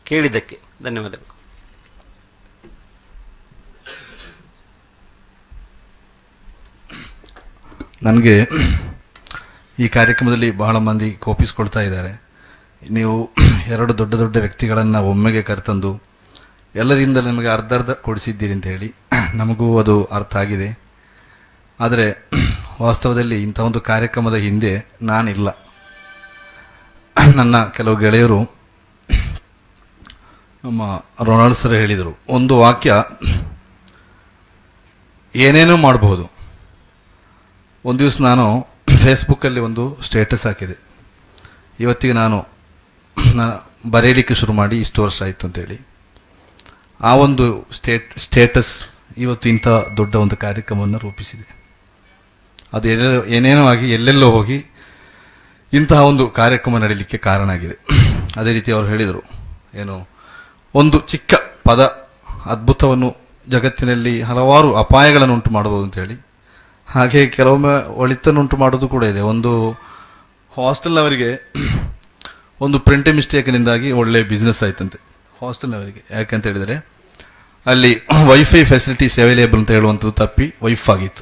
ಕೇಳಿದ್ದಕ್ಕೆ ಧನ್ಯವಾದಗಳು ನನಗೆ ಈ ಕಾರ್ಯಕ್ರಮದಲ್ಲಿ ಬಹಳ ಮಂದಿ ಕೋಪಿಸ್ಕೊಳ್ತಾ ಇದ್ದಾರೆ ನೀವು ಎರಡು ದೊಡ್ಡ ದೊಡ್ಡ ವ್ಯಕ್ತಿಗಳನ್ನು ಒಮ್ಮೆಗೆ ಕರೆತಂದು ಎಲ್ಲರಿಂದ ನಿಮಗೆ ಅರ್ಧ ಅರ್ಧ ಕೊಡಿಸಿದ್ದೀರಿ ಅಂತ ಹೇಳಿ ನಮಗೂ ಅದು ಅರ್ಥ ಆಗಿದೆ ಆದರೆ ವಾಸ್ತವದಲ್ಲಿ ಇಂಥ ಒಂದು ಕಾರ್ಯಕ್ರಮದ ಹಿಂದೆ ನಾನಿಲ್ಲ ನನ್ನ ಕೆಲವು ಗೆಳೆಯರು ನಮ್ಮ ರೊನಾಲ್ಡ್ ಸರ್ ಹೇಳಿದರು ಒಂದು ವಾಕ್ಯ ಏನೇನೋ ಮಾಡಬಹುದು ಒಂದು ದಿವಸ ನಾನು ಫೇಸ್ಬುಕ್ಕಲ್ಲಿ ಒಂದು ಸ್ಟೇಟಸ್ ಹಾಕಿದೆ ಇವತ್ತಿಗೆ ನಾನು ನಾನು ಬರೆಯಲಿಕ್ಕೆ ಶುರು ಮಾಡಿ ಇಷ್ಟು ವರ್ಷ ಆಯಿತು ಅಂತೇಳಿ ಆ ಒಂದು ಸ್ಟೇಟ್ ಸ್ಟೇಟಸ್ ಇವತ್ತು ಇಂಥ ದೊಡ್ಡ ಒಂದು ಕಾರ್ಯಕ್ರಮವನ್ನು ರೂಪಿಸಿದೆ ಅದು ಎಲ್ಲೆಲ್ಲೋ ಏನೇನೋ ಆಗಿ ಎಲ್ಲೆಲ್ಲೋ ಹೋಗಿ ಇಂತಹ ಒಂದು ಕಾರ್ಯಕ್ರಮ ನಡೀಲಿಕ್ಕೆ ಕಾರಣ ಆಗಿದೆ ಅದೇ ರೀತಿ ಅವರು ಹೇಳಿದರು ಏನು ಒಂದು ಚಿಕ್ಕ ಪದ ಅದ್ಭುತವನ್ನು ಜಗತ್ತಿನಲ್ಲಿ ಹಲವಾರು ಅಪಾಯಗಳನ್ನು ಉಂಟು ಮಾಡಬಹುದು ಅಂತ ಹೇಳಿ ಹಾಗೆ ಕೆಲವೊಮ್ಮೆ ಒಳಿತನ್ನುಂಟು ಮಾಡೋದು ಕೂಡ ಇದೆ ಒಂದು ಹಾಸ್ಟೆಲ್ನವರಿಗೆ ಒಂದು ಪ್ರಿಂಟ್ ಮಿಸ್ಟೇಕ್ನಿಂದಾಗಿ ಒಳ್ಳೆ ಬಿಸ್ನೆಸ್ ಆಯ್ತಂತೆ ಹಾಸ್ಟೆಲ್ನವರಿಗೆ ಯಾಕಂತ ಹೇಳಿದರೆ ಅಲ್ಲಿ ವೈಫೈ ಫೆಸಿಲಿಟೀಸ್ ಅವೈಲೇಬಲ್ ಅಂತ ಹೇಳುವಂಥದ್ದು ತಪ್ಪಿ ವೈಫ್ ಆಗಿತ್ತು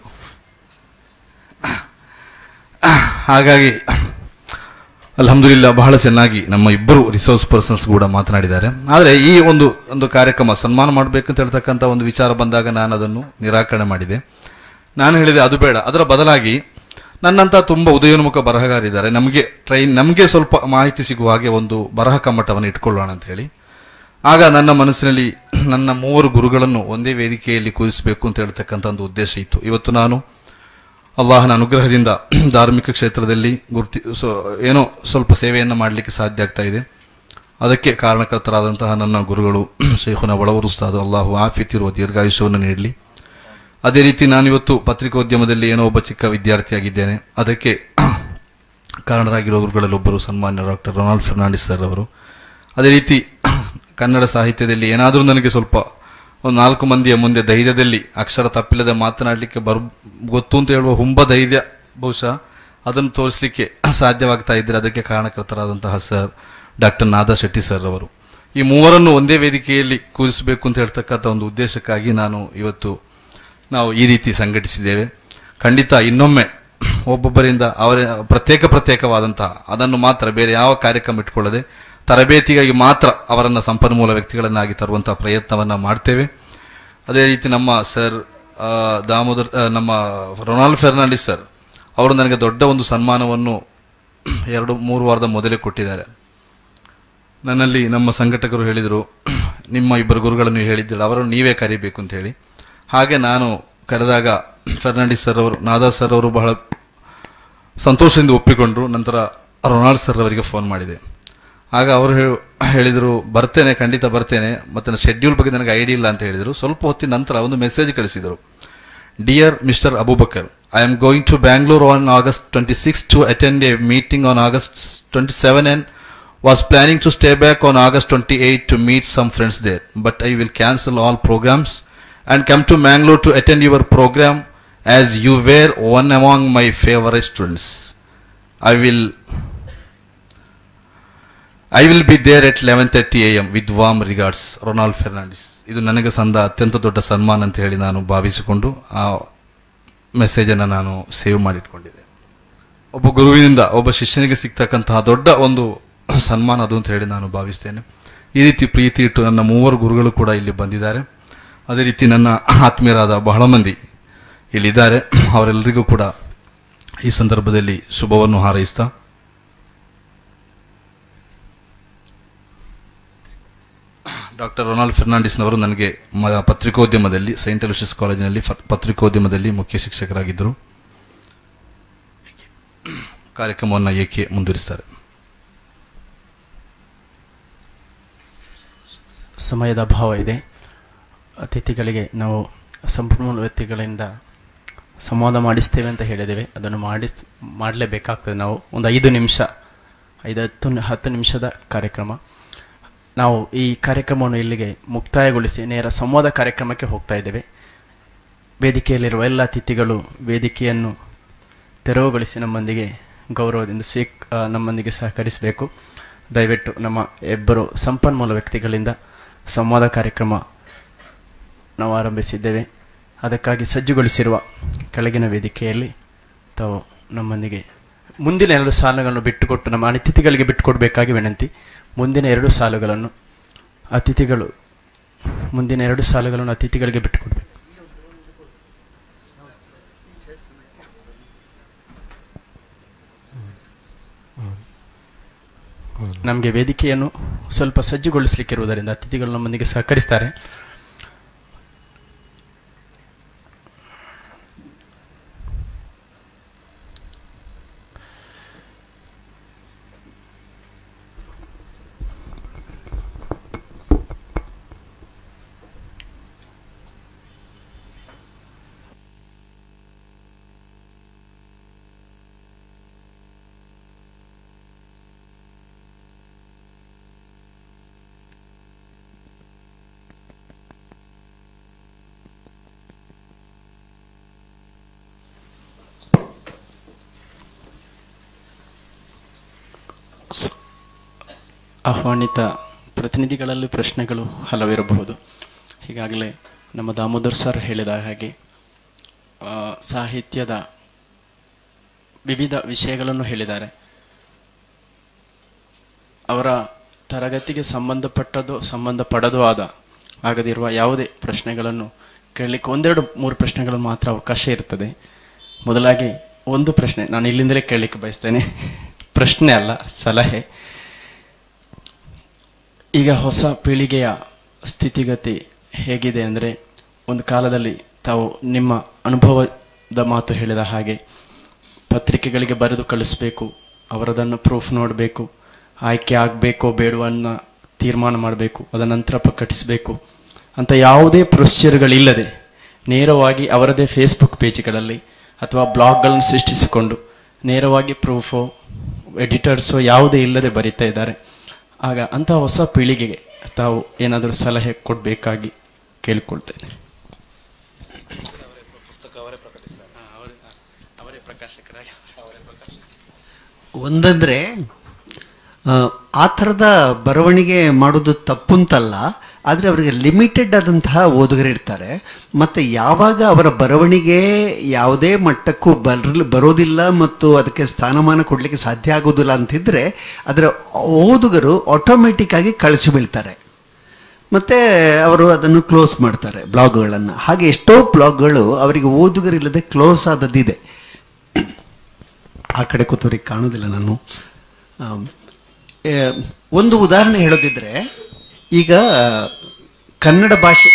ಹಾಗಾಗಿ ಅಲ್ಹಮ್ದುಲಿಲ್ಲ ಬಹಳ ಚೆನ್ನಾಗಿ ನಮ್ಮ ಇಬ್ಬರು ರಿಸೋರ್ಸ್ ಪರ್ಸನ್ಸ್ ಕೂಡ ಮಾತನಾಡಿದ್ದಾರೆ ಆದರೆ ಈ ಒಂದು ಒಂದು ಕಾರ್ಯಕ್ರಮ ಸನ್ಮಾನ ಮಾಡಬೇಕಂತ ಹೇಳ್ತಕ್ಕಂಥ ಒಂದು ವಿಚಾರ ಬಂದಾಗ ನಾನು ಅದನ್ನು ನಿರಾಕರಣೆ ಮಾಡಿದೆ ನಾನು ಹೇಳಿದೆ ಅದು ಬೇಡ ಅದರ ಬದಲಾಗಿ ನನ್ನಂಥ ತುಂಬ ಉದಯೋನ್ಮುಖ ಬರಹಗಾರಿದ್ದಾರೆ ನಮಗೆ ಟ್ರೈನ್ ನಮಗೆ ಸ್ವಲ್ಪ ಮಾಹಿತಿ ಸಿಗುವ ಹಾಗೆ ಒಂದು ಬರಹ ಕಮ್ಮಟವನ್ನು ಇಟ್ಕೊಳ್ಳೋಣ ಅಂತ ಹೇಳಿ ಆಗ ನನ್ನ ಮನಸ್ಸಿನಲ್ಲಿ ನನ್ನ ಮೂವರು ಗುರುಗಳನ್ನು ಒಂದೇ ವೇದಿಕೆಯಲ್ಲಿ ಕೂರಿಸಬೇಕು ಅಂತ ಹೇಳ್ತಕ್ಕಂಥ ಒಂದು ಉದ್ದೇಶ ಇತ್ತು ಇವತ್ತು ನಾನು ಅಲ್ಲಾಹನ ಅನುಗ್ರಹದಿಂದ ಧಾರ್ಮಿಕ ಕ್ಷೇತ್ರದಲ್ಲಿ ಗುರುತಿ ಸೊ ಏನೋ ಸ್ವಲ್ಪ ಸೇವೆಯನ್ನು ಮಾಡಲಿಕ್ಕೆ ಸಾಧ್ಯ ಆಗ್ತಾ ಇದೆ ಅದಕ್ಕೆ ಕಾರಣಕರ್ತರಾದಂತಹ ನನ್ನ ಗುರುಗಳು ಶೇಖುನ ಒಳವರು ಉಸ್ತಾದ್ ಅಲ್ಲಾಹು ಆಫಿತಿರುವ ದೀರ್ಘಾಯುಷ್ಯವನ್ನು ನೀಡಲಿ ಅದೇ ರೀತಿ ನಾನಿವತ್ತು ಪತ್ರಿಕೋದ್ಯಮದಲ್ಲಿ ಏನೋ ಒಬ್ಬ ಚಿಕ್ಕ ವಿದ್ಯಾರ್ಥಿಯಾಗಿದ್ದೇನೆ ಅದಕ್ಕೆ ಕಾರಣರಾಗಿರೋ ಗುರುಗಳಲ್ಲೊಬ್ಬರು ಸನ್ಮಾನ್ಯ ಡಾಕ್ಟರ್ ರೊನಾಲ್ಡ್ ಫೆರ್ನಾಂಡಿಸ್ ಸರ್ ಅವರು ಅದೇ ರೀತಿ ಕನ್ನಡ ಸಾಹಿತ್ಯದಲ್ಲಿ ಏನಾದರೂ ನನಗೆ ಸ್ವಲ್ಪ ಒಂದು ನಾಲ್ಕು ಮಂದಿಯ ಮುಂದೆ ಧೈರ್ಯದಲ್ಲಿ ಅಕ್ಷರ ತಪ್ಪಿಲ್ಲದೆ ಮಾತನಾಡಲಿಕ್ಕೆ ಬರ್ ಗೊತ್ತು ಅಂತ ಹೇಳುವ ಹುಂಬ ಧೈರ್ಯ ಬಹುಶಃ ಅದನ್ನು ತೋರಿಸಲಿಕ್ಕೆ ಸಾಧ್ಯವಾಗ್ತಾ ಇದ್ದರೆ ಅದಕ್ಕೆ ಕಾರಣಕರ್ತರಾದಂತಹ sir doctor Nada Shetty sir ಅವರು ಈ ಮೂವರನ್ನು ಒಂದೇ ವೇದಿಕೆಯಲ್ಲಿ ಕೂರಿಸಬೇಕು ಅಂತ ಹೇಳ್ತಕ್ಕಂಥ ಒಂದು ಉದ್ದೇಶಕ್ಕಾಗಿ ನಾನು ಇವತ್ತು ನಾವು ಈ ರೀತಿ ಸಂಘಟಿಸಿದ್ದೇವೆ ಖಂಡಿತ ಇನ್ನೊಮ್ಮೆ ಒಬ್ಬೊಬ್ಬರಿಂದ ಅವರ ಪ್ರತ್ಯೇಕ ಪ್ರತ್ಯೇಕವಾದಂತಹ ಅದನ್ನು ಮಾತ್ರ ಬೇರೆ ಯಾವ ಕಾರ್ಯಕ್ರಮ ಇಟ್ಕೊಳ್ಳದೆ ತರಬೇತಿಗಾಗಿ ಮಾತ್ರ ಅವರನ್ನು ಸಂಪನ್ಮೂಲ ವ್ಯಕ್ತಿಗಳನ್ನಾಗಿ ತರುವಂತಹ ಪ್ರಯತ್ನವನ್ನು ಮಾಡ್ತೇವೆ ಅದೇ ರೀತಿ ನಮ್ಮ ಸರ್ ಆ, ದಾಮೋದರ್ ಆ, ನಮ್ಮ ರೊನಾಲ್ಡ್ ಫೆರ್ನಾಂಡಿಸ್ ಸರ್ ಅವರು ನನಗೆ ದೊಡ್ಡ ಒಂದು ಸನ್ಮಾನವನ್ನು ಎರಡು ಮೂರು ವಾರದ ಮೊದಲೇ ಕೊಟ್ಟಿದ್ದಾರೆ ನನ್ನಲ್ಲಿ ನಮ್ಮ ಸಂಘಟಕರು ಹೇಳಿದರು ನಿಮ್ಮ ಇಬ್ಬರು ಗುರುಗಳನ್ನು ಹೇಳಿದ್ದಿಲ್ಲ ಅವರನ್ನು ನೀವೇ ಕರಿಬೇಕು ಅಂತ ಹೇಳಿ ಹಾಗೆ ನಾನು ಕರೆದಾಗ ಫೆರ್ನಾಂಡಿಸ್ ಸರ್ ಅವರು ನಾದಾ ಸರ್ ಅವರು ಬಹಳ ಸಂತೋಷದಿಂದ ಒಪ್ಪಿಕೊಂಡ್ರು ನಂತರ ರೊನಾಲ್ಡ್ ಸರ್ ಅವರಿಗೆ ಫೋನ್ ಮಾಡಿದೆ ಆಗ ಅವರು ಹೇ- ಹೇಳಿದರು ಬರ್ತೇನೆ ಖಂಡಿತ ಬರ್ತೇನೆ ಮತ್ತು ಶೆಡ್ಯೂಲ್ ಬಗ್ಗೆ ನನಗೆ ಐಡಿಯಾ ಇಲ್ಲ ಅಂತ ಹೇಳಿದರು ಸ್ವಲ್ಪ ಹೊತ್ತಿನ ನಂತರ ಒಂದು ಮೆಸೇಜ್ ಕಳಿಸಿದರು dear mister Abubakar I am going to Bangalore on August twenty six to attend a meeting on August twenty seven and was planning to stay back on August 28 to meet some friends there, but I will cancel all programs and come to Mangalore to attend your program as you were one among my favorite students. I will I will be there at eleven thirty A M with warm regards Ronald Fernandes ಇದು ನನಗೆ ಸಂದ ಅತ್ಯಂತ ದೊಡ್ಡ ಸನ್ಮಾನ ಅಂತ ಹೇಳಿ ನಾನು ಭಾವಿಸಿಕೊಂಡು ಆ ಮೆಸೇಜನ್ನು ನಾನು ಸೇವ್ ಮಾಡಿಟ್ಕೊಂಡಿದ್ದೆ ಒಬ್ಬ ಗುರುವಿನಿಂದ ಒಬ್ಬ ಶಿಷ್ಯನಿಗೆ ಸಿಗ್ತಕ್ಕಂತಹ ದೊಡ್ಡ ಒಂದು ಸನ್ಮಾನ ಅದು ಅಂತ ಹೇಳಿ ನಾನು ಭಾವಿಸ್ತೇನೆ ಈ ರೀತಿ ಪ್ರೀತಿ ಇಟ್ಟು ನನ್ನ ಮೂವರು ಗುರುಗಳು ಕೂಡ ಇಲ್ಲಿ ಬಂದಿದ್ದಾರೆ ಅದೇ ರೀತಿ ನನ್ನ ಆತ್ಮೀಯರಾದ ಬಹಳ ಮಂದಿ ಇಲ್ಲಿದ್ದಾರೆ ಅವರೆಲ್ಲರಿಗೂ ಕೂಡ ಈ ಸಂದರ್ಭದಲ್ಲಿ ಶುಭವನ್ನು ಹಾರೈಸ್ತಾ ಡಾಕ್ಟರ್ ರೊನಾಲ್ಡ್ ಫೆರ್ನಾಂಡಿಸ್ನವರು ನನಗೆ ಮ ಪತ್ರಿಕೋದ್ಯಮದಲ್ಲಿ ಸೈಂಟ್ ಅಲೋಷಿಯಸ್ ಕಾಲೇಜಿನಲ್ಲಿ ಫ- ಪತ್ರಿಕೋದ್ಯಮದಲ್ಲಿ ಮುಖ್ಯ ಶಿಕ್ಷಕರಾಗಿದ್ದರು ಕಾರ್ಯಕ್ರಮವನ್ನು ಏಕೆ ಮುಂದುವರಿಸ್ತಾರೆ ಸಮಯದ ಅಭಾವ ಇದೆ ಅತಿಥಿಗಳಿಗೆ ನಾವು ಸಂಪನ್ಮೂಲ ವ್ಯಕ್ತಿಗಳಿಂದ ಸಂವಾದ ಮಾಡಿಸ್ತೇವೆ ಅಂತ ಹೇಳಿದ್ದೇವೆ ಅದನ್ನು ಮಾಡಿಸ್ ಮಾಡಲೇಬೇಕಾಗ್ತದೆ ನಾವು ಒಂದು ಐದು ನಿಮಿಷ ಐದು ಹತ್ತು ನಿ- ಹತ್ತು ನಿಮಿಷದ ಕಾರ್ಯಕ್ರಮ ನಾವು ಈ ಕಾರ್ಯಕ್ರಮವನ್ನು ಇಲ್ಲಿಗೆ ಮುಕ್ತಾಯಗೊಳಿಸಿ ನೇರ ಸಂವಾದ ಕಾರ್ಯಕ್ರಮಕ್ಕೆ ಹೋಗ್ತಾ ಇದ್ದೇವೆ ವೇದಿಕೆಯಲ್ಲಿರುವ ಎಲ್ಲ ಅತಿಥಿಗಳು ವೇದಿಕೆಯನ್ನು ತೆರವುಗೊಳಿಸಿ ನಮ್ಮೊಂದಿಗೆ ಗೌರವದಿಂದ ಸ್ವೀಕ್ ಆ, ನಮ್ಮೊಂದಿಗೆ ಸಹಕರಿಸಬೇಕು ದಯವಿಟ್ಟು ನಮ್ಮ ಇಬ್ಬರು ಸಂಪನ್ಮೂಲ ವ್ಯಕ್ತಿಗಳಿಂದ ಸಂವಾದ ಕಾರ್ಯಕ್ರಮ ನಾವು ಆರಂಭಿಸಿದ್ದೇವೆ ಅದಕ್ಕಾಗಿ ಸಜ್ಜುಗೊಳಿಸಿರುವ ಕೆಳಗಿನ ವೇದಿಕೆಯಲ್ಲಿ ತಾವು ನಮ್ಮೊಂದಿಗೆ ಮುಂದಿನ ಎರಡು ಸಾಲುಗಳನ್ನು ಬಿಟ್ಟುಕೊಟ್ಟು ನಮ್ಮ ಅತಿಥಿಗಳಿಗೆ ಬಿಟ್ಟುಕೊಡಬೇಕಾಗಿ ವಿನಂತಿ ಮುಂದಿನ ಎರಡು ಸಾಲುಗಳನ್ನು ಅತಿಥಿಗಳು ಮುಂದಿನ ಎರಡು ಸಾಲುಗಳನ್ನು ಅತಿಥಿಗಳಿಗೆ ಬಿಟ್ಟುಕೊಡ್ಬೇಕು ನಮಗೆ ವೇದಿಕೆಯನ್ನು ಸ್ವಲ್ಪ ಸಜ್ಜುಗೊಳಿಸಲಿಕ್ಕಿರುವುದರಿಂದ ಅತಿಥಿಗಳು ನಮ್ಮೊಂದಿಗೆ ಸಹಕರಿಸ್ತಾರೆ ಆಹ್ವಾನಿತ ಪ್ರತಿನಿಧಿಗಳಲ್ಲಿ ಪ್ರಶ್ನೆಗಳು ಹಲವಿರಬಹುದು ಈಗಾಗಲೇ ನಮ್ಮ ದಾಮೋದರ್ ಸರ್ ಹೇಳಿದ ಹಾಗೆ ಆ, ಸಾಹಿತ್ಯದ ವಿವಿಧ ವಿಷಯಗಳನ್ನು ಹೇಳಿದ್ದಾರೆ ಅವರ ತರಗತಿಗೆ ಸಂಬಂಧಪಟ್ಟದ್ದು ಸಂಬಂಧಪಡದು ಆದ ಆಗದಿರುವ ಯಾವುದೇ ಪ್ರಶ್ನೆಗಳನ್ನು ಕೇಳಲಿಕ್ಕೆ ಒಂದೆರಡು ಮೂರು ಪ್ರಶ್ನೆಗಳು ಮಾತ್ರ ಅವಕಾಶ ಇರ್ತದೆ ಮೊದಲಾಗಿ ಒಂದು ಪ್ರಶ್ನೆ ನಾನು ಇಲ್ಲಿಂದಲೇ ಕೇಳಲಿಕ್ಕೆ ಬಯಸ್ತೇನೆ ಪ್ರಶ್ನೆ ಅಲ್ಲ ಸಲಹೆ ಈಗ ಹೊಸ ಪೀಳಿಗೆಯ ಸ್ಥಿತಿಗತಿ ಹೇಗಿದೆ ಅಂದರೆ ಒಂದು ಕಾಲದಲ್ಲಿ ತಾವು ನಿಮ್ಮ ಅನುಭವದ ಮಾತು ಹೇಳಿದ ಹಾಗೆ ಪತ್ರಿಕೆಗಳಿಗೆ ಬರೆದು ಕಳಿಸ್ಬೇಕು ಅವರದನ್ನು ಪ್ರೂಫ್ ನೋಡಬೇಕು ಆಯ್ಕೆ ಆಗಬೇಕೋ ಬೇಡವನ್ನ ತೀರ್ಮಾನ ಮಾಡಬೇಕು ಅದ ನಂತರ ಪ್ರಕಟಿಸಬೇಕು ಅಂತ ಯಾವುದೇ ಪ್ರೊಸೀಜರ್ಗಳಿಲ್ಲದೆ ನೇರವಾಗಿ ಅವರದೇ ಫೇಸ್ಬುಕ್ ಪೇಜ್ಗಳಲ್ಲಿ ಅಥವಾ ಬ್ಲಾಗ್ಗಳನ್ನು ಸೃಷ್ಟಿಸಿಕೊಂಡು ನೇರವಾಗಿ ಪ್ರೂಫೋ ಎಡಿಟರ್ಸೋ ಯಾವುದೇ ಇಲ್ಲದೆ ಬರೀತಾ ಇದ್ದಾರೆ ಆಗ ಅಂಥ ಹೊಸ ಪೀಳಿಗೆಗೆ ತಾವು ಏನಾದರೂ ಸಲಹೆ ಕೊಡಬೇಕಾಗಿ ಕೇಳಿಕೊಳ್ತೇನೆ ಅವರೇ ಪ್ರಕಾಶಕರಾಗಿ ಒಂದಂದ್ರೆ ಆ, ಆ ಥರದ ಬರವಣಿಗೆ ಮಾಡೋದು ತಪ್ಪು ಅಂತಲ್ಲ ಆದರೆ ಅವರಿಗೆ ಲಿಮಿಟೆಡ್ ಆದಂತಹ ಓದುಗರಿರ್ತಾರೆ ಮತ್ತು ಯಾವಾಗ ಅವರ ಬರವಣಿಗೆ ಯಾವುದೇ ಮಟ್ಟಕ್ಕೂ ಬರಲ್ ಬರೋದಿಲ್ಲ ಮತ್ತು ಅದಕ್ಕೆ ಸ್ಥಾನಮಾನ ಕೊಡಲಿಕ್ಕೆ ಸಾಧ್ಯ ಆಗೋದಿಲ್ಲ ಅಂತಿದ್ರೆ ಅದರ ಓದುಗರು ಆಟೋಮೆಟಿಕ್ ಆಗಿ ಕಳಿಸಿ ಬೀಳ್ತಾರೆ ಮತ್ತು ಅವರು ಅದನ್ನು ಕ್ಲೋಸ್ ಮಾಡ್ತಾರೆ ಬ್ಲಾಗ್ಗಳನ್ನು ಹಾಗೆ ಎಷ್ಟೋ ಬ್ಲಾಗ್ಗಳು ಅವರಿಗೆ ಓದುಗರಿಲ್ಲದೆ ಕ್ಲೋಸ್ ಆದದ್ದಿದೆ ಆ ಕಡೆ ಕೂತವ್ರಿಗೆ ಕಾಣೋದಿಲ್ಲ ನಾನು ಆಮ್, ಏ, ಒಂದು ಉದಾಹರಣೆ ಹೇಳೋದಿದ್ರೆ ಈಗ ಕನ್ನಡ ಭಾಷೆ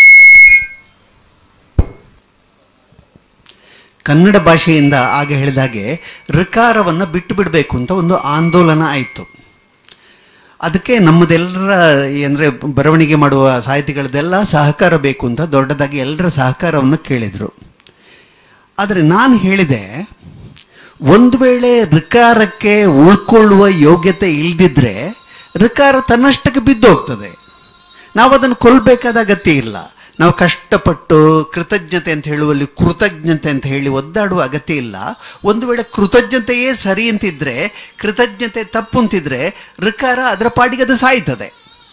ಕನ್ನಡ ಭಾಷೆಯಿಂದ ಆಗ ಹೇಳಿದ ಹಾಗೆ ಋಕಾರವನ್ನು ಬಿಟ್ಟು ಬಿಡಬೇಕು ಅಂತ ಒಂದು ಆಂದೋಲನ ಆಯಿತು ಅದಕ್ಕೆ ನಮ್ಮದೆಲ್ಲರ ಅಂದರೆ ಬರವಣಿಗೆ ಮಾಡುವ ಸಾಹಿತಿಗಳದ್ದೆಲ್ಲ ಸಹಕಾರ ಬೇಕು ಅಂತ ದೊಡ್ಡದಾಗಿ ಎಲ್ಲರ ಸಹಕಾರವನ್ನು ಕೇಳಿದರು ಆದರೆ ನಾನು ಹೇಳಿದೆ ಒಂದು ವೇಳೆ ಋಕಾರಕ್ಕೆ ಉಳ್ಕೊಳ್ಳುವ ಯೋಗ್ಯತೆ ಇಲ್ದಿದ್ರೆ ಋಕಾರ ತನ್ನಷ್ಟಕ್ಕೆ ಬಿದ್ದು ಹೋಗ್ತದೆ ನಾವು ಅದನ್ನು ಕೊಲ್ಲಬೇಕಾದ ಅಗತ್ಯ ಇಲ್ಲ ನಾವು ಕಷ್ಟಪಟ್ಟು ಕೃತಜ್ಞತೆ ಅಂತ ಹೇಳುವಲ್ಲಿ ಕೃತಜ್ಞತೆ ಅಂತ ಹೇಳಿ ಒದ್ದಾಡುವ ಅಗತ್ಯ ಇಲ್ಲ ಒಂದು ವೇಳೆ ಕೃತಜ್ಞತೆಯೇ ಸರಿ ಅಂತಿದ್ರೆ ಕೃತಜ್ಞತೆ ತಪ್ಪು ಅಂತಿದ್ರೆ ಋಕಾರ ಅದರ ಪಾಡಿಗೆ ಅದು ಸಾಯ್ತದೆ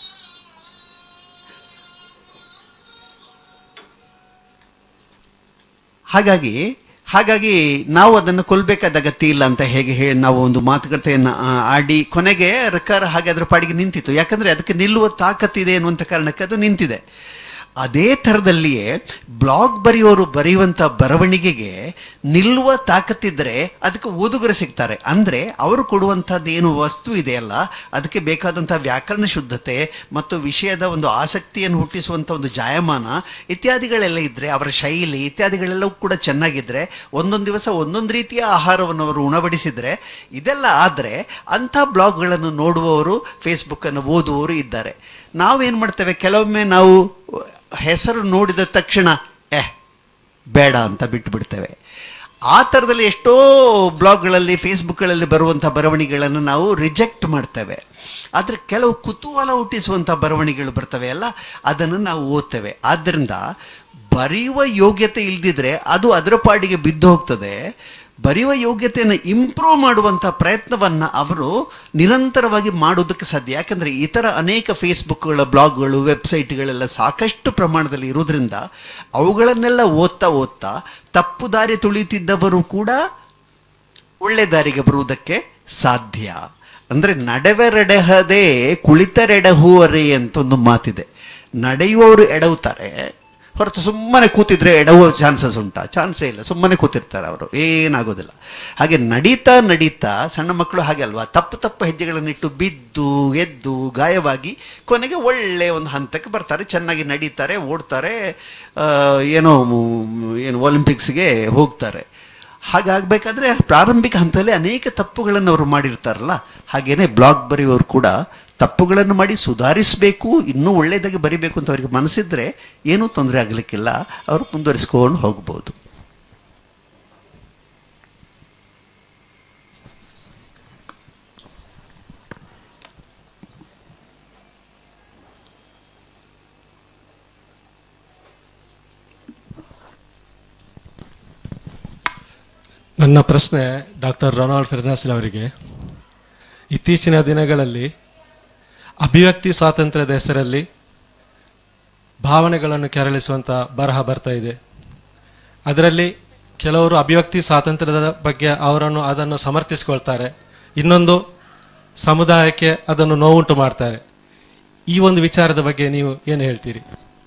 ಹಾಗಾಗಿ ಹಾಗಾಗಿ ನಾವು ಅದನ್ನು ಕೊಲ್ಲಬೇಕಾದ ಅಗತ್ಯ ಇಲ್ಲ ಅಂತ ಹೇಗೆ ಹೇಳಿ ನಾವು ಒಂದು ಮಾತುಕತೆಯನ್ನು ಆ, ಆಡಿ ಕೊನೆಗೆ ರಕಾರ ಹಾಗೆ ಅದರ ಪಾಡಿಗೆ ನಿಂತಿತ್ತು ಯಾಕಂದರೆ ಅದಕ್ಕೆ ನಿಲ್ಲುವ ತಾಕತ್ತಿದೆ ಅನ್ನುವಂಥ ಕಾರಣಕ್ಕೆ ಅದು ನಿಂತಿದೆ ಅದೇ ಥರದಲ್ಲಿಯೇ ಬ್ಲಾಗ್ ಬರೆಯೋರು ಬರೆಯುವಂಥ ಬರವಣಿಗೆಗೆ ನಿಲ್ಲುವ ತಾಕತ್ತಿದ್ರೆ ಅದಕ್ಕೆ ಓದುಗರು ಸಿಗ್ತಾರೆ ಅಂದರೆ ಅವರು ಕೊಡುವಂಥದ್ದು ಏನು ವಸ್ತು ಇದೆಯಲ್ಲ ಅದಕ್ಕೆ ಬೇಕಾದಂಥ ವ್ಯಾಕರಣ ಶುದ್ಧತೆ ಮತ್ತು ವಿಷಯದ ಒಂದು ಆಸಕ್ತಿಯನ್ನು ಹುಟ್ಟಿಸುವಂಥ ಒಂದು ಜಾಯಮಾನ ಇತ್ಯಾದಿಗಳೆಲ್ಲ ಇದ್ದರೆ ಅವರ ಶೈಲಿ ಇತ್ಯಾದಿಗಳೆಲ್ಲವೂ ಕೂಡ ಚೆನ್ನಾಗಿದ್ದರೆ ಒಂದೊಂದು ದಿವಸ ಒಂದೊಂದು ರೀತಿಯ ಆಹಾರವನ್ನು ಅವರು ಉಣಬಡಿಸಿದರೆ ಇದೆಲ್ಲ ಆದರೆ ಅಂಥ ಬ್ಲಾಗ್ಗಳನ್ನು ನೋಡುವವರು ಫೇಸ್ಬುಕ್ಕನ್ನು ಓದುವವರು ಇದ್ದಾರೆ ನಾವೇನು ಮಾಡ್ತೇವೆ ಕೆಲವೊಮ್ಮೆ ನಾವು ಹೆಸರು ನೋಡಿದ ತಕ್ಷಣ ಎ ಬೇಡ ಅಂತ ಬಿಟ್ಟು ಬಿಡ್ತೇವೆ ಆ ಥರದಲ್ಲಿ ಎಷ್ಟೋ ಬ್ಲಾಗ್ಗಳಲ್ಲಿ ಫೇಸ್ಬುಕ್ಗಳಲ್ಲಿ ಬರುವಂಥ ಬರವಣಿಗೆಗಳನ್ನು ನಾವು ರಿಜೆಕ್ಟ್ ಮಾಡ್ತೇವೆ ಆದರೆ ಕೆಲವು ಕುತೂಹಲ ಹುಟ್ಟಿಸುವಂಥ ಬರವಣಿಗೆಗಳು ಬರ್ತವೆ ಅಲ್ಲ ಅದನ್ನು ನಾವು ಓದ್ತೇವೆ ಆದ್ದರಿಂದ ಬರೆಯುವ ಯೋಗ್ಯತೆ ಇಲ್ದಿದ್ರೆ ಅದು ಅದರ ಪಾಡಿಗೆ ಬಿದ್ದು ಹೋಗ್ತದೆ ಬರೆಯುವ ಯೋಗ್ಯತೆಯನ್ನು ಇಂಪ್ರೂವ್ ಮಾಡುವಂಥ ಪ್ರಯತ್ನವನ್ನ ಅವರು ನಿರಂತರವಾಗಿ ಮಾಡೋದಕ್ಕೆ ಸಾಧ್ಯ ಯಾಕಂದ್ರೆ ಇತರ ಅನೇಕ ಫೇಸ್ಬುಕ್ಗಳ ಬ್ಲಾಗ್ಗಳು ವೆಬ್ಸೈಟ್ಗಳೆಲ್ಲ ಸಾಕಷ್ಟು ಪ್ರಮಾಣದಲ್ಲಿ ಇರೋದ್ರಿಂದ ಅವುಗಳನ್ನೆಲ್ಲ ಓದ್ತಾ ಓದ್ತಾ ತಪ್ಪು ದಾರಿ ತುಳಿತಿದ್ದವರು ಕೂಡ ಒಳ್ಳೆ ದಾರಿಗೆ ಬರುವುದಕ್ಕೆ ಸಾಧ್ಯ ಅಂದ್ರೆ ನಡೆವೆರೆಡೆಹದೆ ಕುಳಿತರೆಡಹುವರೆ ಅಂತ ಒಂದು ಮಾತಿದೆ ನಡೆಯುವವರು ಎಡವುತ್ತಾರೆ ಹೊರತು ಸುಮ್ಮನೆ ಕೂತಿದ್ರೆ ಎಡವುವ ಚಾನ್ಸಸ್ ಉಂಟಾ ಚಾನ್ಸೇ ಇಲ್ಲ ಸುಮ್ಮನೆ ಕೂತಿರ್ತಾರೆ ಅವರು ಏನಾಗೋದಿಲ್ಲ ಹಾಗೆ ನಡೀತಾ ನಡೀತಾ ಸಣ್ಣ ಮಕ್ಕಳು ಹಾಗೆ ಅಲ್ವಾ ತಪ್ಪು ತಪ್ಪು ಹೆಜ್ಜೆಗಳನ್ನಿಟ್ಟು ಬಿದ್ದು ಎದ್ದು ಗಾಯವಾಗಿ ಕೊನೆಗೆ ಒಳ್ಳೆ ಒಂದು ಹಂತಕ್ಕೆ ಬರ್ತಾರೆ ಚೆನ್ನಾಗಿ ನಡೀತಾರೆ ಓಡ್ತಾರೆ ಆ, ಏನೋ ಮ್, ಏನು ಒಲಿಂಪಿಕ್ಸ್ಗೆ ಹೋಗ್ತಾರೆ ಹಾಗಾಗಬೇಕಾದ್ರೆ ಪ್ರಾರಂಭಿಕ ಹಂತದಲ್ಲಿ ಅನೇಕ ತಪ್ಪುಗಳನ್ನು ಅವರು ಮಾಡಿರ್ತಾರಲ್ಲ ಹಾಗೇನೆ ಬ್ಲಾಗ್ ಬರೆಯುವವರು ಕೂಡ ತಪ್ಪುಗಳನ್ನು ಮಾಡಿ ಸುಧಾರಿಸಬೇಕು ಇನ್ನೂ ಒಳ್ಳೆಯದಾಗಿ ಬರಿಬೇಕು ಅಂತ ಅವರಿಗೆ ಮನಸ್ಸಿದ್ರೆ ಏನೂ ತೊಂದರೆ ಆಗಲಿಕ್ಕಿಲ್ಲ ಅವರು ಮುಂದುವರಿಸ್ಕೊಂಡು ಹೋಗ್ಬೋದು ನನ್ನ ಪ್ರಶ್ನೆ ಡಾಕ್ಟರ್ ರೊನಾಲ್ಡ್ ಫೆರ್ನಾಸಿಲ್ ಅವರಿಗೆ ಇತ್ತೀಚಿನ ದಿನಗಳಲ್ಲಿ ಅಭಿವ್ಯಕ್ತಿ ಸ್ವಾತಂತ್ರ್ಯದ ಹೆಸರಲ್ಲಿ ಭಾವನೆಗಳನ್ನು ಕೆರಳಿಸುವಂಥ ಬರಹ ಬರ್ತಾ ಇದೆ ಅದರಲ್ಲಿ ಕೆಲವರು ಅಭಿವ್ಯಕ್ತಿ ಸ್ವಾತಂತ್ರ್ಯದ ಬಗ್ಗೆ ಅವರನ್ನು ಅದನ್ನು ಸಮರ್ಥಿಸಿಕೊಳ್ತಾರೆ ಇನ್ನೊಂದು ಸಮುದಾಯಕ್ಕೆ ಅದನ್ನು ನೋವುಂಟು ಮಾಡ್ತಾರೆ ಈ ಒಂದು ವಿಚಾರದ ಬಗ್ಗೆ ನೀವು ಏನು ಹೇಳ್ತೀರಿ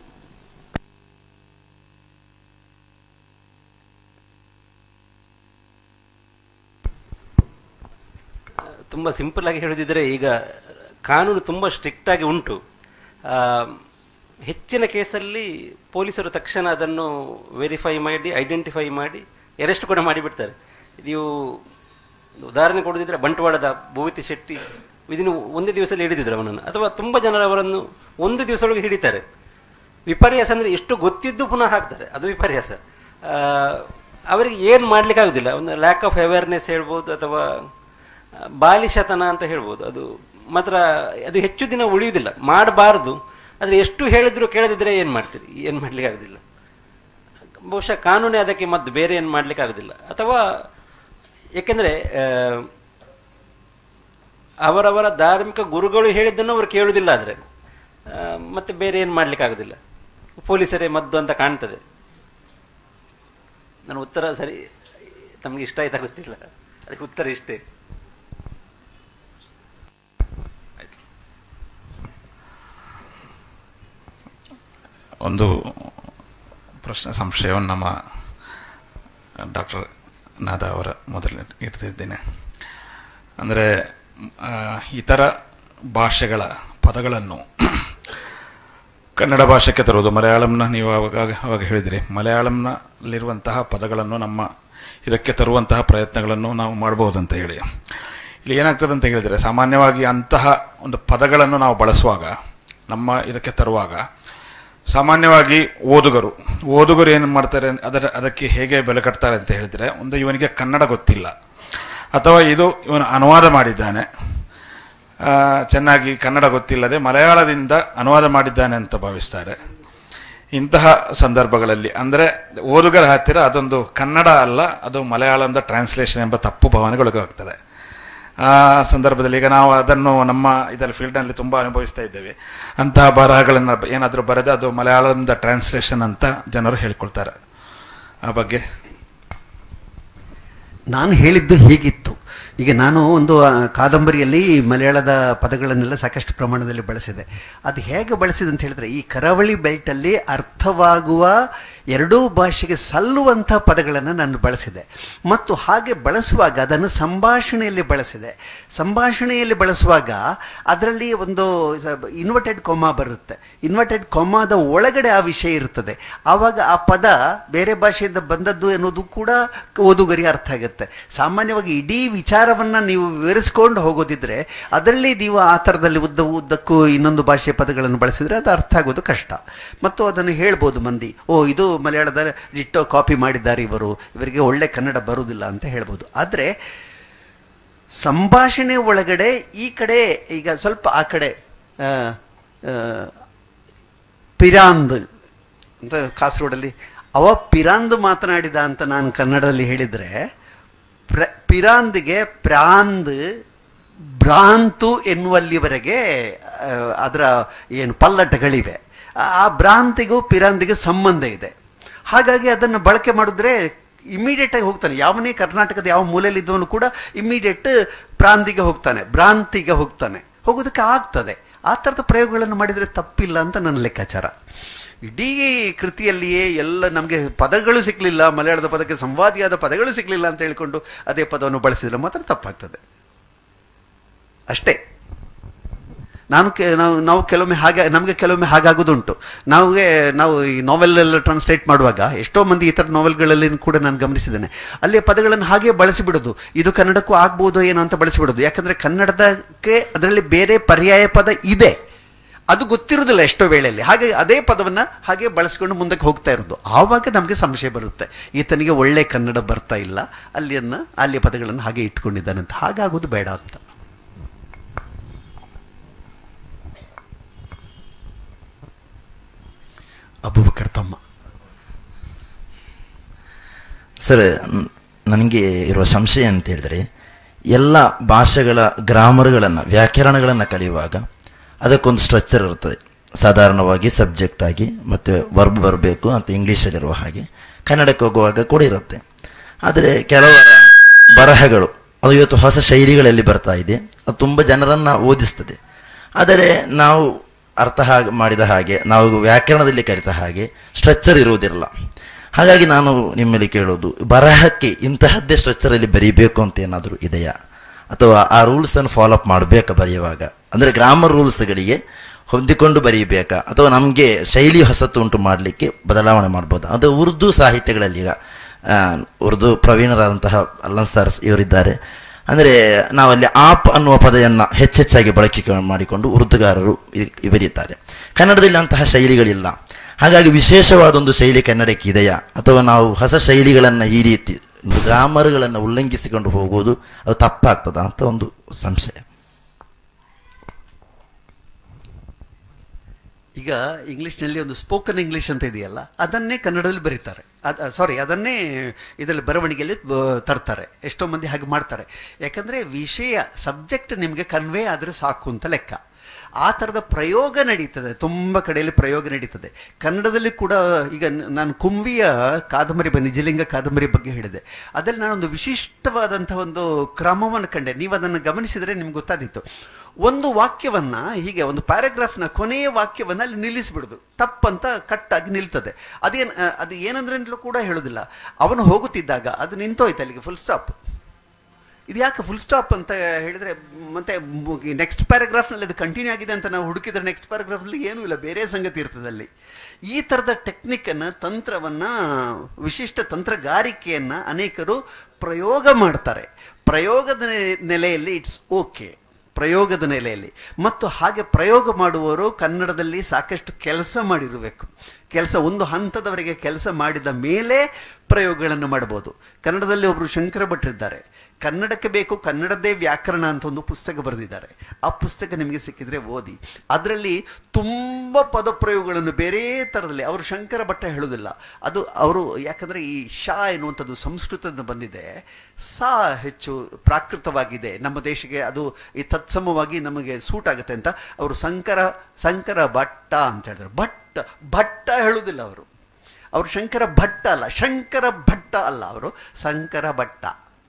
ತುಂಬ ಸಿಂಪಲ್ ಆಗಿ ಹೇಳೋದಿದ್ರೆ ಈಗ ಕಾನೂನು ತುಂಬ ಸ್ಟ್ರಿಕ್ಟ್ ಆಗಿ ಉಂಟು ಆ, ಹೆಚ್ಚಿನ ಕೇಸಲ್ಲಿ ಪೊಲೀಸರು ತಕ್ಷಣ ಅದನ್ನು ವೆರಿಫೈ ಮಾಡಿ ಐಡೆಂಟಿಫೈ ಮಾಡಿ ಅರೆಸ್ಟ್ ಕೂಡ ಮಾಡಿಬಿಡ್ತಾರೆ ನೀವು ಉದಾಹರಣೆ ಕೊಡೋದಿದ್ರೆ ಬಂಟ್ವಾಳದ ಭೂವಿತಿ ಶೆಟ್ಟಿ ವಿದಿನ ಒಂದೇ ದಿವಸದಲ್ಲಿ ಹಿಡಿದಿದ್ರು ಅವನನ್ನು ಅಥವಾ ತುಂಬ ಜನರು ಅವರನ್ನು ಒಂದು ದಿವಸದೊಳಗೆ ಹಿಡಿತಾರೆ ವಿಪರ್ಯಾಸ ಅಂದರೆ ಎಷ್ಟು ಗೊತ್ತಿದ್ದು ಪುನಃ ಹಾಕ್ತಾರೆ ಅದು ವಿಪರ್ಯಾಸ ಆ, ಅವರಿಗೆ ಏನು ಮಾಡ್ಲಿಕ್ಕೆ ಆಗುದಿಲ್ಲ ಒಂದು ಲ್ಯಾಕ್ ಆಫ್ ಅವೇರ್ನೆಸ್ ಹೇಳ್ಬೋದು ಅಥವಾ ಆ, ಬಾಲಿಶತನ ಅಂತ ಹೇಳ್ಬೋದು ಅದು ಮಾತ್ರ ಅದು ಹೆಚ್ಚು ದಿನ ಉಳಿಯುವುದಿಲ್ಲ ಮಾಡಬಾರ್ದು ಆದರೆ ಎಷ್ಟು ಹೇಳಿದ್ರು ಕೇಳದಿದ್ರೆ ಏನು ಮಾಡ್ತೀರಿ ಏನು ಮಾಡ್ಲಿಕ್ಕೆ ಆಗುದಿಲ್ಲ ಬಹುಶಃ ಕಾನೂನೇ ಅದಕ್ಕೆ ಮದ್ದು ಬೇರೆ ಏನು ಮಾಡ್ಲಿಕ್ಕೆ ಆಗುದಿಲ್ಲ ಅಥವಾ ಏಕೆಂದರೆ ಅವರವರ ಧಾರ್ಮಿಕ ಗುರುಗಳು ಹೇಳಿದ್ದನ್ನು ಅವರು ಕೇಳುವುದಿಲ್ಲ ಆದರೆ ಮತ್ತೆ ಬೇರೆ ಏನು ಮಾಡ್ಲಿಕ್ಕೆ ಆಗುದಿಲ್ಲ ಪೊಲೀಸರೇ ಮದ್ದು ಅಂತ ಕಾಣ್ತದೆ ನನ್ನ ಉತ್ತರ ಸರಿ ತಮಗೆ ಇಷ್ಟ ಆಯ್ತಾ ಗೊತ್ತಿಲ್ಲ ಅದಕ್ಕೆ ಉತ್ತರ ಇಷ್ಟೇ ಒಂದು ಪ್ರಶ್ನೆ ಸಂಶಯವನ್ನು ನಮ್ಮ ಡಾಕ್ಟರ್ ನಾದ ಅವರ ಮೊದಲು ಇಡ್ತಿದ್ದೇನೆ ಅಂದರೆ ಇತರ ಭಾಷೆಗಳ ಪದಗಳನ್ನು ಕನ್ನಡ ಭಾಷೆಗೆ ತರುವುದು ಮಲಯಾಳಂನ ನೀವು ಅವಾಗ ಅವಾಗ ಹೇಳಿದಿರಿ ಮಲಯಾಳಂನಲ್ಲಿರುವಂತಹ ಪದಗಳನ್ನು ನಮ್ಮ ಇದಕ್ಕೆ ತರುವಂತಹ ಪ್ರಯತ್ನಗಳನ್ನು ನಾವು ಮಾಡಬಹುದಂತ ಹೇಳಿ ಇಲ್ಲಿ ಏನಾಗ್ತದೆ ಅಂತ ಹೇಳಿದರೆ ಸಾಮಾನ್ಯವಾಗಿ ಅಂತಹ ಒಂದು ಪದಗಳನ್ನು ನಾವು ಬಳಸುವಾಗ ನಮ್ಮ ಇದಕ್ಕೆ ತರುವಾಗ ಸಾಮಾನ್ಯವಾಗಿ ಓದುಗರು ಓದುಗರು ಏನು ಮಾಡ್ತಾರೆ ಅದರ ಅದಕ್ಕೆ ಹೇಗೆ ಬೆಲೆ ಕಟ್ತಾರೆ ಅಂತ ಹೇಳಿದರೆ ಒಂದು ಇವನಿಗೆ ಕನ್ನಡ ಗೊತ್ತಿಲ್ಲ ಅಥವಾ ಇದು ಇವನು ಅನುವಾದ ಮಾಡಿದ್ದಾನೆ ಆ, ಚೆನ್ನಾಗಿ ಕನ್ನಡ ಗೊತ್ತಿಲ್ಲದೆ ಮಲಯಾಳದಿಂದ ಅನುವಾದ ಮಾಡಿದ್ದಾನೆ ಅಂತ ಭಾವಿಸ್ತಾರೆ ಇಂತಹ ಸಂದರ್ಭಗಳಲ್ಲಿ ಅಂದರೆ ಓದುಗರ ಹತ್ತಿರ ಅದೊಂದು ಕನ್ನಡ ಅಲ್ಲ ಅದು ಮಲಯಾಳಂದ ಟ್ರಾನ್ಸ್ಲೇಷನ್ ಎಂಬ ತಪ್ಪು ಭಾವನೆಗೊಳಗಾಗ್ತದೆ ಆ ಸಂದರ್ಭದಲ್ಲಿ ಈಗ ನಾವು ಅದನ್ನು ನಮ್ಮ ಇದರ ಫೀಲ್ಡ್ನಲ್ಲಿ ತುಂಬ ಅನುಭವಿಸ್ತಾ ಇದ್ದೇವೆ ಅಂತಹ ಬರಹಗಳನ್ನು ಏನಾದರೂ ಬರೆದು ಅದು ಮಲಯಾಳಂದ ಟ್ರಾನ್ಸ್ಲೇಷನ್ ಅಂತ ಜನರು ಹೇಳ್ಕೊಳ್ತಾರೆ ಆ ಬಗ್ಗೆ ನಾನು ಹೇಳಿದ್ದು ಹೀಗಿತ್ತು ಈಗ ನಾನು ಒಂದು ಆ, ಕಾದಂಬರಿಯಲ್ಲಿ ಮಲಯಾಳದ ಪದಗಳನ್ನೆಲ್ಲ ಸಾಕಷ್ಟು ಪ್ರಮಾಣದಲ್ಲಿ ಬಳಸಿದೆ ಅದು ಹೇಗೆ ಬಳಸಿದೆ ಅಂತ ಹೇಳಿದ್ರೆ ಈ ಕರಾವಳಿ ಬೆಲ್ಟಲ್ಲಿ ಅರ್ಥವಾಗುವ ಎರಡೂ ಭಾಷೆಗೆ ಸಲ್ಲುವಂಥ ಪದಗಳನ್ನು ನಾನು ಬಳಸಿದೆ ಮತ್ತು ಹಾಗೆ ಬಳಸುವಾಗ ಅದನ್ನು ಸಂಭಾಷಣೆಯಲ್ಲಿ ಬಳಸಿದೆ ಸಂಭಾಷಣೆಯಲ್ಲಿ ಬಳಸುವಾಗ ಅದರಲ್ಲಿ ಒಂದು ಇನ್ವರ್ಟೆಡ್ ಕೊಮಾ ಬರುತ್ತೆ ಇನ್ವರ್ಟೆಡ್ ಕೊಮಾದ ಒಳಗಡೆ ಆ ವಿಷಯ ಇರ್ತದೆ ಆವಾಗ ಆ ಪದ ಬೇರೆ ಭಾಷೆಯಿಂದ ಬಂದದ್ದು ಎನ್ನುವುದು ಕೂಡ ಓದುಗರಿಗೆ ಅರ್ಥ ಆಗುತ್ತೆ ಸಾಮಾನ್ಯವಾಗಿ ಇಡೀ ವಿಚಾರವನ್ನು ನೀವು ವಿವರಿಸ್ಕೊಂಡು ಹೋಗೋದಿದ್ರೆ ಅದರಲ್ಲಿ ನೀವು ಆ ಥರದಲ್ಲಿ ಉದ್ದ ಉದ್ದಕ್ಕೂ ಇನ್ನೊಂದು ಭಾಷೆಯ ಪದಗಳನ್ನು ಬಳಸಿದರೆ ಅದು ಅರ್ಥ ಆಗೋದು ಕಷ್ಟ ಮತ್ತು ಅದನ್ನು ಹೇಳ್ಬೋದು ಮಂದಿ ಓ ಇದು ಮಲಯಾಳದ ಡಿಟ್ಟೋ ಕಾಪಿ ಮಾಡಿದ್ದಾರೆ ಇವರು ಇವರಿಗೆ ಒಳ್ಳೆ ಕನ್ನಡ ಬರುವುದಿಲ್ಲ ಅಂತ ಹೇಳ್ಬೋದು ಆದರೆ ಸಂಭಾಷಣೆ ಒಳಗಡೆ ಈ ಕಡೆ ಈಗ ಸ್ವಲ್ಪ ಆ ಕಡೆ ಆ, ಆ, ಪಿರಾಂದ್ ಅಂತ ಕಾಸರಗೋಡಲ್ಲಿ ಅವ ಪಿರಾಂದ್ ಮಾತನಾಡಿದ ಅಂತ ನಾನು ಕನ್ನಡದಲ್ಲಿ ಹೇಳಿದರೆ ಪ್ರ ಪಿರಾಂದಿಗೆ ಪ್ರಾಂದ್ ಭ್ರಾಂತು ಎನ್ನುವಲ್ಲಿವರೆಗೆ ಆ, ಅದರ ಏನು ಪಲ್ಲಟಗಳಿವೆ ಆ- ಆ ಭ್ರಾಂತಿಗೂ ಪಿರಾಂದಿಗೆ ಸಂಬಂಧ ಇದೆ ಹಾಗಾಗಿ ಅದನ್ನು ಬಳಕೆ ಮಾಡಿದ್ರೆ ಇಮಿಡಿಯೇಟ್ ಆಗಿ ಹೋಗ್ತಾನೆ ಯಾವನೇ ಕರ್ನಾಟಕದ ಯಾವ ಮೂಲೆಯಲ್ಲಿ ಇದ್ದವನು ಕೂಡ ಇಮಿಡಿಯೇಟ್ ಪ್ರಾಂತಿಗೆ ಹೋಗ್ತಾನೆ ಭ್ರಾಂತಿಗೆ ಹೋಗ್ತಾನೆ ಹೋಗೋದಕ್ಕೆ ಆಗ್ತದೆ ಆ ಥರದ ಪ್ರಯೋಗಗಳನ್ನು ಮಾಡಿದರೆ ತಪ್ಪಿಲ್ಲ ಅಂತ ನನ್ನ ಲೆಕ್ಕಾಚಾರ ಇಡೀ ಕೃತಿಯಲ್ಲಿಯೇ ಎಲ್ಲ ನಮಗೆ ಪದಗಳು ಸಿಕ್ಕಲಿಲ್ಲ ಮಲಯಾಳದ ಪದಕ್ಕೆ ಸಂವಾದಿಯಾದ ಪದಗಳು ಸಿಕ್ಕಲಿಲ್ಲ ಅಂತ ಹೇಳ್ಕೊಂಡು ಅದೇ ಪದವನ್ನು ಬಳಸಿದ್ರೆ ಮಾತ್ರ ತಪ್ಪಾಗ್ತದೆ ಅಷ್ಟೇ ನಾನು ಕೆ ನಾವು ನಾವು ಕೆಲವೊಮ್ಮೆ ಹಾಗೆ ನಮಗೆ ಕೆಲವೊಮ್ಮೆ ಹಾಗಾಗೋದುಂಟು ನಾವುಗೆ ನಾವು ಈ ನಾವೆಲ್ ಎಲ್ಲ ಟ್ರಾನ್ಸ್ಲೇಟ್ ಮಾಡುವಾಗ ಎಷ್ಟೋ ಮಂದಿ ಈ ಥರ ನಾವೆಲ್ಗಳಲ್ಲಿ ಕೂಡ ನಾನು ಗಮನಿಸಿದ್ದೇನೆ ಅಲ್ಲಿ ಪದಗಳನ್ನು ಹಾಗೆ ಬಳಸಿಬಿಡೋದು ಇದು ಕನ್ನಡಕ್ಕೂ ಆಗ್ಬೋದು ಏನೋ ಅಂತ ಬಳಸಿಬಿಡೋದು ಯಾಕಂದರೆ ಕನ್ನಡದಕ್ಕೆ ಅದರಲ್ಲಿ ಬೇರೆ ಪರ್ಯಾಯ ಪದ ಇದೆ ಅದು ಗೊತ್ತಿರೋದಿಲ್ಲ ಎಷ್ಟೋ ವೇಳೆಯಲ್ಲಿ ಹಾಗೆ ಅದೇ ಪದವನ್ನು ಹಾಗೆ ಬಳಸ್ಕೊಂಡು ಮುಂದಕ್ಕೆ ಹೋಗ್ತಾ ಇರೋದು ಆವಾಗ ನಮಗೆ ಸಂಶಯ ಬರುತ್ತೆ ಈತನಿಗೆ ಒಳ್ಳೆ ಕನ್ನಡ ಬರ್ತಾ ಇಲ್ಲ ಅಲ್ಲಿಯನ್ನು ಅಲ್ಲಿಯ ಪದಗಳನ್ನು ಹಾಗೆ ಇಟ್ಕೊಂಡಿದ್ದಾನಂತ ಹಾಗಾಗೋದು ಬೇಡ ಅಂತ ಅಬೂಬಕರ್ ತಮ್ಮ ಸರ್ ನ್- ನನಗೆ ಇರುವ ಸಂಶಯ ಅಂತ ಹೇಳಿದ್ರೆ ಎಲ್ಲ ಭಾಷೆಗಳ ಗ್ರಾಮರ್ಗಳನ್ನು ವ್ಯಾಕರಣಗಳನ್ನು ಕಲಿಯುವಾಗ ಅದಕ್ಕೊಂದು ಸ್ಟ್ರಕ್ಚರ್ ಇರ್ತದೆ ಸಾಧಾರಣವಾಗಿ ಸಬ್ಜೆಕ್ಟ್ ಆಗಿ ಮತ್ತು ವರ್ಬ್ ಬರಬೇಕು ಅಂತ ಇಂಗ್ಲೀಷಲ್ಲಿರುವ ಹಾಗೆ ಕನ್ನಡಕ್ಕೆ ಹೋಗುವಾಗ ಕೂಡ ಇರುತ್ತೆ ಆದರೆ ಕೆಲವರ ಬರಹಗಳು ಅದು ಇವತ್ತು ಹೊಸ ಶೈಲಿಗಳಲ್ಲಿ ಬರ್ತಾ ಇದೆ ಅದು ತುಂಬ ಜನರನ್ನು ಓದಿಸ್ತದೆ ಆದರೆ ನಾವು ಅರ್ಥ ಹಾಗೆ ಮಾಡಿದ ಹಾಗೆ ನಾವು ವ್ಯಾಕರಣದಲ್ಲಿ ಕಲಿತ ಹಾಗೆ ಸ್ಟ್ರಕ್ಚರ್ ಇರುವುದಿಲ್ಲ ಹಾಗಾಗಿ ನಾನು ನಿಮ್ಮಲ್ಲಿ ಕೇಳೋದು ಬರಹಕ್ಕೆ ಇಂತಹದ್ದೇ ಸ್ಟ್ರಕ್ಚರಲ್ಲಿ ಬರೀಬೇಕು ಅಂತ ಏನಾದರೂ ಇದೆಯಾ ಅಥವಾ ಆ ರೂಲ್ಸನ್ನು ಫಾಲೋ ಅಪ್ ಮಾಡಬೇಕಾ ಬರೆಯುವಾಗ ಅಂದರೆ ಗ್ರಾಮರ್ ರೂಲ್ಸ್ಗಳಿಗೆ ಹೊಂದಿಕೊಂಡು ಬರೀಬೇಕಾ ಅಥವಾ ನಮಗೆ ಶೈಲಿ ಹೊಸತು ಉಂಟು ಮಾಡಲಿಕ್ಕೆ ಬದಲಾವಣೆ ಮಾಡ್ಬೋದು ಅದು ಉರ್ದು ಸಾಹಿತ್ಯಗಳಲ್ಲಿ ಈಗ ಆ, ಉರ್ದು ಪ್ರವೀಣರಾದಂತಹ ಅಲ್ಲನ್ ಸರ್ ಇವರಿದ್ದಾರೆ ಅಂದರೆ ನಾವಲ್ಲಿ ಆಪ್ ಅನ್ನುವ ಪದವನ್ನು ಹೆಚ್ಚೆಚ್ಚಾಗಿ ಬಳಕೆ ಮಾಡಿಕೊಂಡು ಉರ್ದುಗಾರರು ಇ- ಬರೀತಾರೆ ಕನ್ನಡದಲ್ಲಿ ಅಂತಹ ಶೈಲಿಗಳಿಲ್ಲ ಹಾಗಾಗಿ ವಿಶೇಷವಾದ ಒಂದು ಶೈಲಿ ಕನ್ನಡಕ್ಕೆ ಇದೆಯಾ ಅಥವಾ ನಾವು ಹೊಸ ಶೈಲಿಗಳನ್ನು ಈ ರೀತಿ ಗ್ರಾಮರ್ಗಳನ್ನು ಉಲ್ಲಂಘಿಸಿಕೊಂಡು ಹೋಗುವುದು ಅದು ತಪ್ಪಾಗ್ತದ ಅಂತ ಒಂದು ಸಂಶಯ ಈಗ ಇಂಗ್ಲೀಷ್ನಲ್ಲಿ ಒಂದು ಸ್ಪೋಕನ್ ಇಂಗ್ಲೀಷ್ ಅಂತ ಇದೆಯಲ್ಲ ಅದನ್ನೇ ಕನ್ನಡದಲ್ಲಿ ಬರೀತಾರೆ ಅದು ಸಾರಿ ಅದನ್ನೇ ಇದರಲ್ಲಿ ಬರವಣಿಗೆಯಲ್ಲಿ ಬ- ತರ್ತಾರೆ ಎಷ್ಟೋ ಮಂದಿ ಹಾಗೆ ಮಾಡ್ತಾರೆ ಯಾಕಂದರೆ ವಿಷಯ ಸಬ್ಜೆಕ್ಟ್ ನಿಮಗೆ ಕನ್ವೆ ಆದರೆ ಸಾಕು ಅಂತ ಲೆಕ್ಕ ಆ ಥರದ ಪ್ರಯೋಗ ನಡೀತದೆ ತುಂಬ ಕಡೆಯಲ್ಲಿ ಪ್ರಯೋಗ ನಡೀತದೆ ಕನ್ನಡದಲ್ಲಿ ಕೂಡ ಈಗ ನ- ನಾನು ಕುಂವಿಯ ಕಾದಂಬರಿ ಬ- ನಿಜಲಿಂಗ ಕಾದಂಬರಿ ಬಗ್ಗೆ ಹೇಳಿದೆ ಅದರಲ್ಲಿ ನಾನೊಂದು ವಿಶಿಷ್ಟವಾದಂಥ ಒಂದು ಕ್ರಮವನ್ನು ಕಂಡೆ ನೀವು ಅದನ್ನು ಗಮನಿಸಿದರೆ ನಿಮ್ಗೆ ಗೊತ್ತಾದಿತ್ತು ಒಂದು ವಾಕ್ಯವನ್ನ ಹೀಗೆ ಒಂದು ಪ್ಯಾರಾಗ್ರಾಫ್ನ ಕೊನೆಯ ವಾಕ್ಯವನ್ನ ಅಲ್ಲಿ ನಿಲ್ಲಿಸ್ಬಿಡುದು ಟಪ್ಪಂತ ಕಟ್ಟಾಗಿ ನಿಲ್ತದೆ ಅದೇನು ಅದು ಏನಂದ್ರೆ ಕೂಡ ಹೇಳೋದಿಲ್ಲ ಅವನು ಹೋಗುತ್ತಿದ್ದಾಗ ಅದು ನಿಂತೋಯ್ತು ಅಲ್ಲಿಗೆ ಫುಲ್ ಸ್ಟಾಪ್ ಇದು ಯಾಕೆ ಫುಲ್ ಸ್ಟಾಪ್ ಅಂತ ಹೇಳಿದ್ರೆ ಮತ್ತೆ ನೆಕ್ಸ್ಟ್ ಪ್ಯಾರಾಗ್ರಾಫ್ನಲ್ಲಿ ಅದು ಕಂಟಿನ್ಯೂ ಆಗಿದೆ ಅಂತ ನಾವು ಹುಡುಕಿದ್ರೆ ನೆಕ್ಸ್ಟ್ ಪ್ಯಾರಾಗ್ರಾಫ್ನಲ್ಲಿ ಏನೂ ಇಲ್ಲ ಬೇರೆ ಸಂಗತಿ ಇರ್ತದೆ ಅಲ್ಲಿ ಈ ಥರದ ಟೆಕ್ನಿಕ್ಕನ್ನು ತಂತ್ರವನ್ನು ವಿಶಿಷ್ಟ ತಂತ್ರಗಾರಿಕೆಯನ್ನು ಅನೇಕರು ಪ್ರಯೋಗ ಮಾಡ್ತಾರೆ ಪ್ರಯೋಗದ ನೆ- ನೆಲೆಯಲ್ಲಿ ಇಟ್ಸ್ ಓಕೆ ಪ್ರಯೋಗದ ನೆಲೆಯಲ್ಲಿ ಮತ್ತು ಹಾಗೆ ಪ್ರಯೋಗ ಮಾಡುವವರು ಕನ್ನಡದಲ್ಲಿ ಸಾಕಷ್ಟು ಕೆಲಸ ಮಾಡಿರಬೇಕು ಕೆಲಸ ಒಂದು ಹಂತದವರೆಗೆ ಕೆಲಸ ಮಾಡಿದ ಮೇಲೆ ಪ್ರಯೋಗಗಳನ್ನು ಮಾಡ್ಬೋದು ಕನ್ನಡದಲ್ಲಿ ಒಬ್ಬರು ಶಂಕರ ಭಟ್ರಿದ್ದಾರೆ ಕನ್ನಡಕ್ಕೆ ಬೇಕು ಕನ್ನಡದೇ ವ್ಯಾಕರಣ ಅಂತ ಒಂದು ಪುಸ್ತಕ ಬರೆದಿದ್ದಾರೆ ಆ ಪುಸ್ತಕ ನಿಮಗೆ ಸಿಕ್ಕಿದ್ರೆ ಓದಿ ಅದರಲ್ಲಿ ತುಂಬ ಪದಪ್ರಯೋಗಗಳನ್ನು ಬೇರೆ ಥರದಲ್ಲಿ ಅವರು ಶಂಕರ ಭಟ್ಟ ಹೇಳೋದಿಲ್ಲ ಅದು ಅವರು ಯಾಕಂದರೆ ಈ ಶಾ ಎನ್ನುವಂಥದ್ದು ಸಂಸ್ಕೃತದಿಂದ ಬಂದಿದೆ ಸಾ ಹೆಚ್ಚು ಪ್ರಾಕೃತವಾಗಿದೆ ನಮ್ಮ ದೇಶಕ್ಕೆ ಅದು ಈ ತತ್ಸಮವಾಗಿ ನಮಗೆ ಸೂಟ್ ಆಗುತ್ತೆ ಅಂತ ಅವರು ಸಂಕರ ಸಂಕರ ಭಟ್ಟ ಅಂತ ಹೇಳಿದ್ರು ಭಟ್ಟ ಭಟ್ಟ ಹೇಳುವುದಿಲ್ಲ ಅವರು ಅವರು ಶಂಕರ ಭಟ್ಟ ಅಲ್ಲ ಶಂಕರ ಭಟ್ಟ ಅಲ್ಲ ಅವರು ಶಂಕರ ಭಟ್ಟ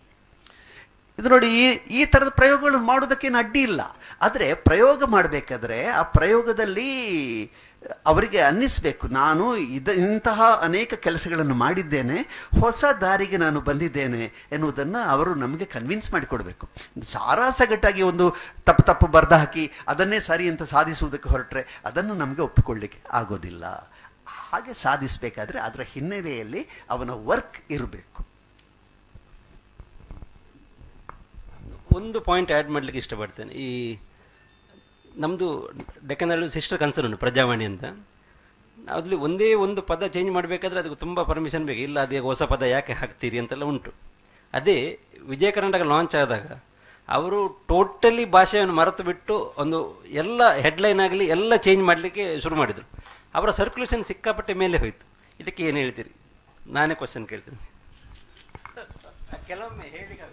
ಇದು ನೋಡಿ ಈ ಈ ಥರದ ಪ್ರಯೋಗಗಳನ್ನು ಮಾಡೋದಕ್ಕೇನು ಅಡ್ಡಿ ಇಲ್ಲ ಆದರೆ ಪ್ರಯೋಗ ಮಾಡಬೇಕಾದ್ರೆ ಆ ಪ್ರಯೋಗದಲ್ಲಿ ಅವರಿಗೆ ಅನ್ನಿಸ್ಬೇಕು ನಾನು ಇದ ಇಂತಹ ಅನೇಕ ಕೆಲಸಗಳನ್ನು ಮಾಡಿದ್ದೇನೆ ಹೊಸ ದಾರಿಗೆ ನಾನು ಬಂದಿದ್ದೇನೆ ಎನ್ನುವುದನ್ನು ಅವರು ನಮಗೆ ಕನ್ವಿನ್ಸ್ ಮಾಡಿಕೊಡ್ಬೇಕು ಸಾರಾಸಗಟ್ಟಾಗಿ ಒಂದು ತಪ್ಪು ತಪ್ಪು ಬರ್ದ ಹಾಕಿ ಅದನ್ನೇ ಸರಿ ಅಂತ ಸಾಧಿಸುವುದಕ್ಕೆ ಹೊರಟ್ರೆ ಅದನ್ನು ನಮಗೆ ಒಪ್ಪಿಕೊಳ್ಳಿಕ್ಕೆ ಆಗೋದಿಲ್ಲ ಹಾಗೆ ಸಾಧಿಸಬೇಕಾದ್ರೆ ಅದರ ಹಿನ್ನೆಲೆಯಲ್ಲಿ ಅವನ ವರ್ಕ್ ಇರಬೇಕು ಒಂದು ಪಾಯಿಂಟ್ ಆ್ಯಡ್ ಮಾಡಲಿಕ್ಕೆ ಇಷ್ಟಪಡ್ತೇನೆ ಈ ನಮ್ಮದು ಡೆಕ್ಕನಲ್ಲಿ ಸಿಸ್ಟರ್ ಕನ್ಸರ್ನ್ ಉಂಟು ಪ್ರಜಾವಾಣಿ ಅಂತ ಅದ್ರಲ್ಲಿ ಒಂದೇ ಒಂದು ಪದ ಚೇಂಜ್ ಮಾಡಬೇಕಾದ್ರೆ ಅದಕ್ಕೆ ತುಂಬ ಪರ್ಮಿಷನ್ ಬೇಕು ಇಲ್ಲ ಅದೇ ಹೊಸ ಪದ ಯಾಕೆ ಹಾಕ್ತೀರಿ ಅಂತೆಲ್ಲ ಉಂಟು ಅದೇ ವಿಜಯ ಕರ್ನಾಟಕ ಲಾಂಚ್ ಆದಾಗ ಅವರು ಟೋಟಲಿ ಭಾಷೆಯನ್ನು ಮರೆತು ಬಿಟ್ಟು ಒಂದು ಎಲ್ಲ ಹೆಡ್ಲೈನ್ ಆಗಲಿ ಎಲ್ಲ ಚೇಂಜ್ ಮಾಡಲಿಕ್ಕೆ ಶುರು ಮಾಡಿದರು ಅವರ ಸರ್ಕ್ಯುಲೇಷನ್ ಸಿಕ್ಕಾಪಟ್ಟೆ ಮೇಲೆ ಹೋಯಿತು ಇದಕ್ಕೆ ಏನು ಹೇಳ್ತೀರಿ ನಾನೇ ಕ್ವಶನ್ ಕೇಳ್ತೀನಿ ಕೆಲವೊಮ್ಮೆ ಹೇಳಿಕ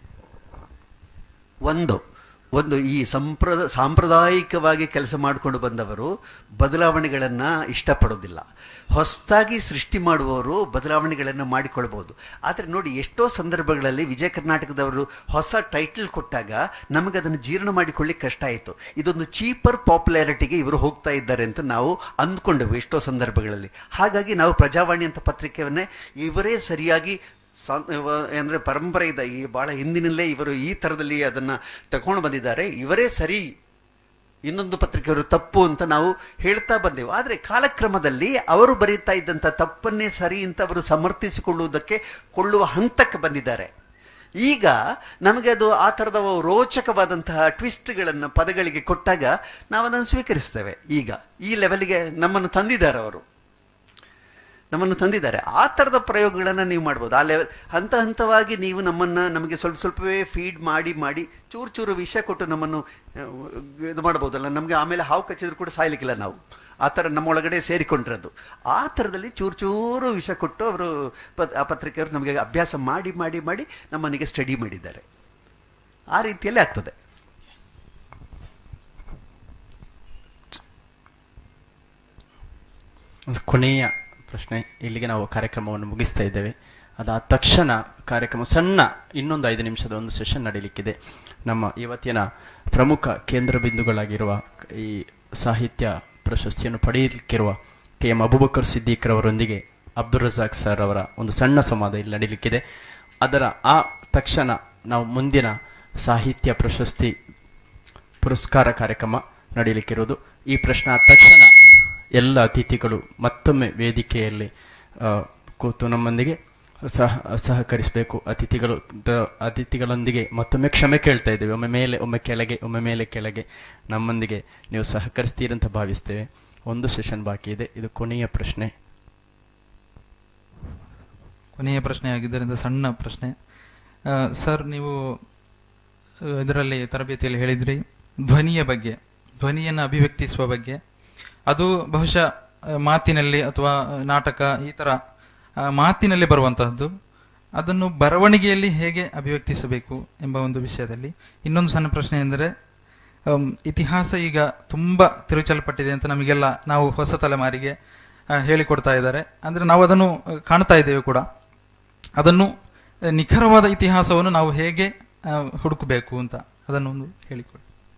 ಒಂದು ಒಂದು ಈ ಸಂಪ್ರದ ಸಾಂಪ್ರದಾಯಿಕವಾಗಿ ಕೆಲಸ ಮಾಡಿಕೊಂಡು ಬಂದವರು ಬದಲಾವಣೆಗಳನ್ನು ಇಷ್ಟಪಡೋದಿಲ್ಲ ಹೊಸದಾಗಿ ಸೃಷ್ಟಿ ಮಾಡುವವರು ಬದಲಾವಣೆಗಳನ್ನು ಮಾಡಿಕೊಳ್ಬೋದು ಆದರೆ ನೋಡಿ ಎಷ್ಟೋ ಸಂದರ್ಭಗಳಲ್ಲಿ ವಿಜಯ ಕರ್ನಾಟಕದವರು ಹೊಸ ಟೈಟಲ್ ಕೊಟ್ಟಾಗ ನಮಗೆ ಅದನ್ನು ಜೀರ್ಣ ಮಾಡಿಕೊಳ್ಳಿಕ್ಕೆ ಕಷ್ಟ ಆಯಿತು ಇದೊಂದು ಚೀಪರ್ ಪಾಪ್ಯುಲಾರಿಟಿಗೆ ಇವರು ಹೋಗ್ತಾ ಇದ್ದಾರೆ ಅಂತ ನಾವು ಅಂದ್ಕೊಂಡೆವು ಎಷ್ಟೋ ಸಂದರ್ಭಗಳಲ್ಲಿ ಹಾಗಾಗಿ ನಾವು ಪ್ರಜಾವಾಣಿ ಅಂತ ಪತ್ರಿಕೆಯನ್ನೇ ಇವರೇ ಸರಿಯಾಗಿ ಸಂ- ಇವ- ಅಂದ್ರೆ ಪರಂಪರೆ ಇದೆ ಈ ಬಹಳ ಹಿಂದಿನಲ್ಲೇ ಇವರು ಈ ಥರದಲ್ಲಿ ಅದನ್ನು ತಗೊಂಡು ಬಂದಿದ್ದಾರೆ ಇವರೇ ಸರಿ ಇನ್ನೊಂದು ಪತ್ರಿಕೆಯವರು ತಪ್ಪು ಅಂತ ನಾವು ಹೇಳ್ತಾ ಬಂದೆವು ಆದರೆ ಕಾಲಕ್ರಮದಲ್ಲಿ ಅವರು ಬರೀತಾ ಇದ್ದಂಥ ತಪ್ಪನ್ನೇ ಸರಿ ಅಂತ ಅವರು ಸಮರ್ಥಿಸಿಕೊಳ್ಳುವುದಕ್ಕೆ ಕೊಳ್ಳುವ ಹಂತಕ್ಕೆ ಬಂದಿದ್ದಾರೆ ಈಗ ನಮಗೆ ಅದು ಆ ಥರದ ರೋಚಕವಾದಂತಹ ಟ್ವಿಸ್ಟ್ಗಳನ್ನು ಪದಗಳಿಗೆ ಕೊಟ್ಟಾಗ ನಾವು ಅದನ್ನು ಸ್ವೀಕರಿಸ್ತೇವೆ ಈಗ ಈ ಲೆವೆಲ್ಗೆ ನಮ್ಮನ್ನು ತಂದಿದ್ದಾರೆ ಅವರು ನಮ್ಮನ್ನು ತಂದಿದ್ದಾರೆ ಆ ಥರದ ಪ್ರಯೋಗಗಳನ್ನು ನೀವು ಮಾಡ್ಬೋದು ಆ ಲೆವೆಲ್ ಹಂತ ಹಂತವಾಗಿ ನೀವು ನಮ್ಮನ್ನು ನಮಗೆ ಸ್ವಲ್ಪ ಸ್ವಲ್ಪವೇ ಫೀಡ್ ಮಾಡಿ ಮಾಡಿ ಚೂರು ಚೂರು ವಿಷ ಕೊಟ್ಟು ನಮ್ಮನ್ನು ಆ, ಇದು ಮಾಡ್ಬೋದಲ್ಲ ನಮಗೆ ಆಮೇಲೆ ಹಾವು ಕಚ್ಚಿದ್ರು ಕೂಡ ಸಾಯ್ಲಿಕ್ಕಿಲ್ಲ ನಾವು ಆ ಥರ ನಮ್ಮೊಳಗಡೆ ಸೇರಿಕೊಂಡಿರೋದು ಆ ಥರದಲ್ಲಿ ಚೂರು ಚೂರು ವಿಷ ಕೊಟ್ಟು ಅವರು ಪತ್ ಆ ಪತ್ರಿಕೆಯವರು ನಮಗೆ ಅಭ್ಯಾಸ ಮಾಡಿ ಮಾಡಿ ಮಾಡಿ ನಮ್ಮನಿಗೆ ಸ್ಟಡಿ ಮಾಡಿದ್ದಾರೆ ಆ ರೀತಿಯಲ್ಲಿ ಆಗ್ತದೆ ಒಂದು ಕೊನೆಯ ಪ್ರಶ್ನೆ ಇಲ್ಲಿಗೆ ನಾವು ಕಾರ್ಯಕ್ರಮವನ್ನು ಮುಗಿಸ್ತಾ ಇದ್ದೇವೆ ಅದಾದ ತಕ್ಷಣ ಕಾರ್ಯಕ್ರಮ ಸಣ್ಣ ಇನ್ನೊಂದು ಐದು ನಿಮಿಷದ ಒಂದು ಸೆಷನ್ ನಡೀಲಿಕ್ಕಿದೆ ನಮ್ಮ ಇವತ್ತಿನ ಪ್ರಮುಖ ಕೇಂದ್ರ ಬಿಂದುಗಳಾಗಿರುವ ಈ ಸಾಹಿತ್ಯ ಪ್ರಶಸ್ತಿಯನ್ನು ಪಡೆಯಲಿಕ್ಕಿರುವ ಕೆ ಎಂ ಅಬುಬಕರ್ ಸಿದ್ದಿಕ್ರವರೊಂದಿಗೆ ಅಬ್ದುಲ್ ರಜಾಕ್ ಸರ್ ಅವರ ಒಂದು ಸಣ್ಣ ಸಂವಾದ ಇಲ್ಲಿ ನಡೀಲಿಕ್ಕಿದೆ ಅದರ ಆ ತಕ್ಷಣ ನಾವು ಮುಂದಿನ ಸಾಹಿತ್ಯ ಪ್ರಶಸ್ತಿ ಪುರಸ್ಕಾರ ಕಾರ್ಯಕ್ರಮ ನಡೆಯಲಿಕ್ಕಿರೋದು ಈ ಪ್ರಶ್ನೆ ಆದ ತಕ್ಷಣ ಎಲ್ಲ ಅತಿಥಿಗಳು ಮತ್ತೊಮ್ಮೆ ವೇದಿಕೆಯಲ್ಲಿ ಆ, ಕೂತು ನಮ್ಮೊಂದಿಗೆ ಸಹ ಸಹಕರಿಸಬೇಕು ಅತಿಥಿಗಳು ದ- ಅತಿಥಿಗಳೊಂದಿಗೆ ಮತ್ತೊಮ್ಮೆ ಕ್ಷಮೆ ಕೇಳ್ತಾ ಇದ್ದೇವೆ ಒಮ್ಮೆ ಮೇಲೆ ಒಮ್ಮೆ ಕೆಳಗೆ ಒಮ್ಮೆ ಮೇಲೆ ಕೆಳಗೆ ನಮ್ಮೊಂದಿಗೆ ನೀವು ಸಹಕರಿಸ್ತೀರಂತ ಭಾವಿಸ್ತೇವೆ ಒಂದು ಸೆಷನ್ ಬಾಕಿ ಇದೆ ಇದು ಕೊನೆಯ ಪ್ರಶ್ನೆ ಕೊನೆಯ ಪ್ರಶ್ನೆ ಆಗಿದ್ದರಿಂದ ಸಣ್ಣ ಪ್ರಶ್ನೆ ಆ, ಸರ್ ನೀವು ಆ, ಇದರಲ್ಲಿ ತರಬೇತಿಯಲ್ಲಿ ಹೇಳಿದ್ರಿ ಧ್ವನಿಯ ಬಗ್ಗೆ ಧ್ವನಿಯನ್ನು ಅಭಿವ್ಯಕ್ತಿಸುವ ಬಗ್ಗೆ ಅದು ಬಹುಶಃ ಆ, ಮಾತಿನಲ್ಲಿ ಅಥವಾ ಆ, ನಾಟಕ ಈ ಥರ ಆ, ಮಾತಿನಲ್ಲಿ ಬರುವಂತಹದ್ದು ಅದನ್ನು ಬರವಣಿಗೆಯಲ್ಲಿ ಹೇಗೆ ಅಭಿವ್ಯಕ್ತಿಸಬೇಕು ಎಂಬ ಒಂದು ವಿಷಯದಲ್ಲಿ ಇನ್ನೊಂದು ಸಣ್ಣ ಪ್ರಶ್ನೆ ಎಂದರೆ ಅಮ್, ಇತಿಹಾಸ ಈಗ ತುಂಬ ತಿರುಚಲ್ಪಟ್ಟಿದೆ ಅಂತ ನಮಗೆಲ್ಲ ನಾವು ಹೊಸ ತಲೆಮಾರಿಗೆ ಆ, ಹೇಳಿಕೊಡ್ತಾ ಇದ್ದಾರೆ ಅಂದರೆ ನಾವು ಅದನ್ನು ಆ, ಕಾಣ್ತಾ ಇದ್ದೇವೆ ಕೂಡ ಅದನ್ನು ಆ, ನಿಖರವಾದ ಇತಿಹಾಸವನ್ನು ನಾವು ಹೇಗೆ ಆ, ಹುಡುಕಬೇಕು ಅಂತ ಅದನ್ನೊಂದು ಹೇಳಿಕೊಡಿ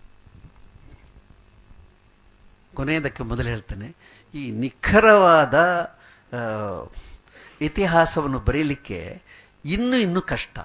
ಕೊನೆಯದಕ್ಕೆ ಮೊದಲು ಹೇಳ್ತೇನೆ ಈ ನಿಖರವಾದ ಆ, ಇತಿಹಾಸವನ್ನು ಬರೀಲಿಕ್ಕೆ ಇನ್ನೂ ಇನ್ನೂ ಕಷ್ಟ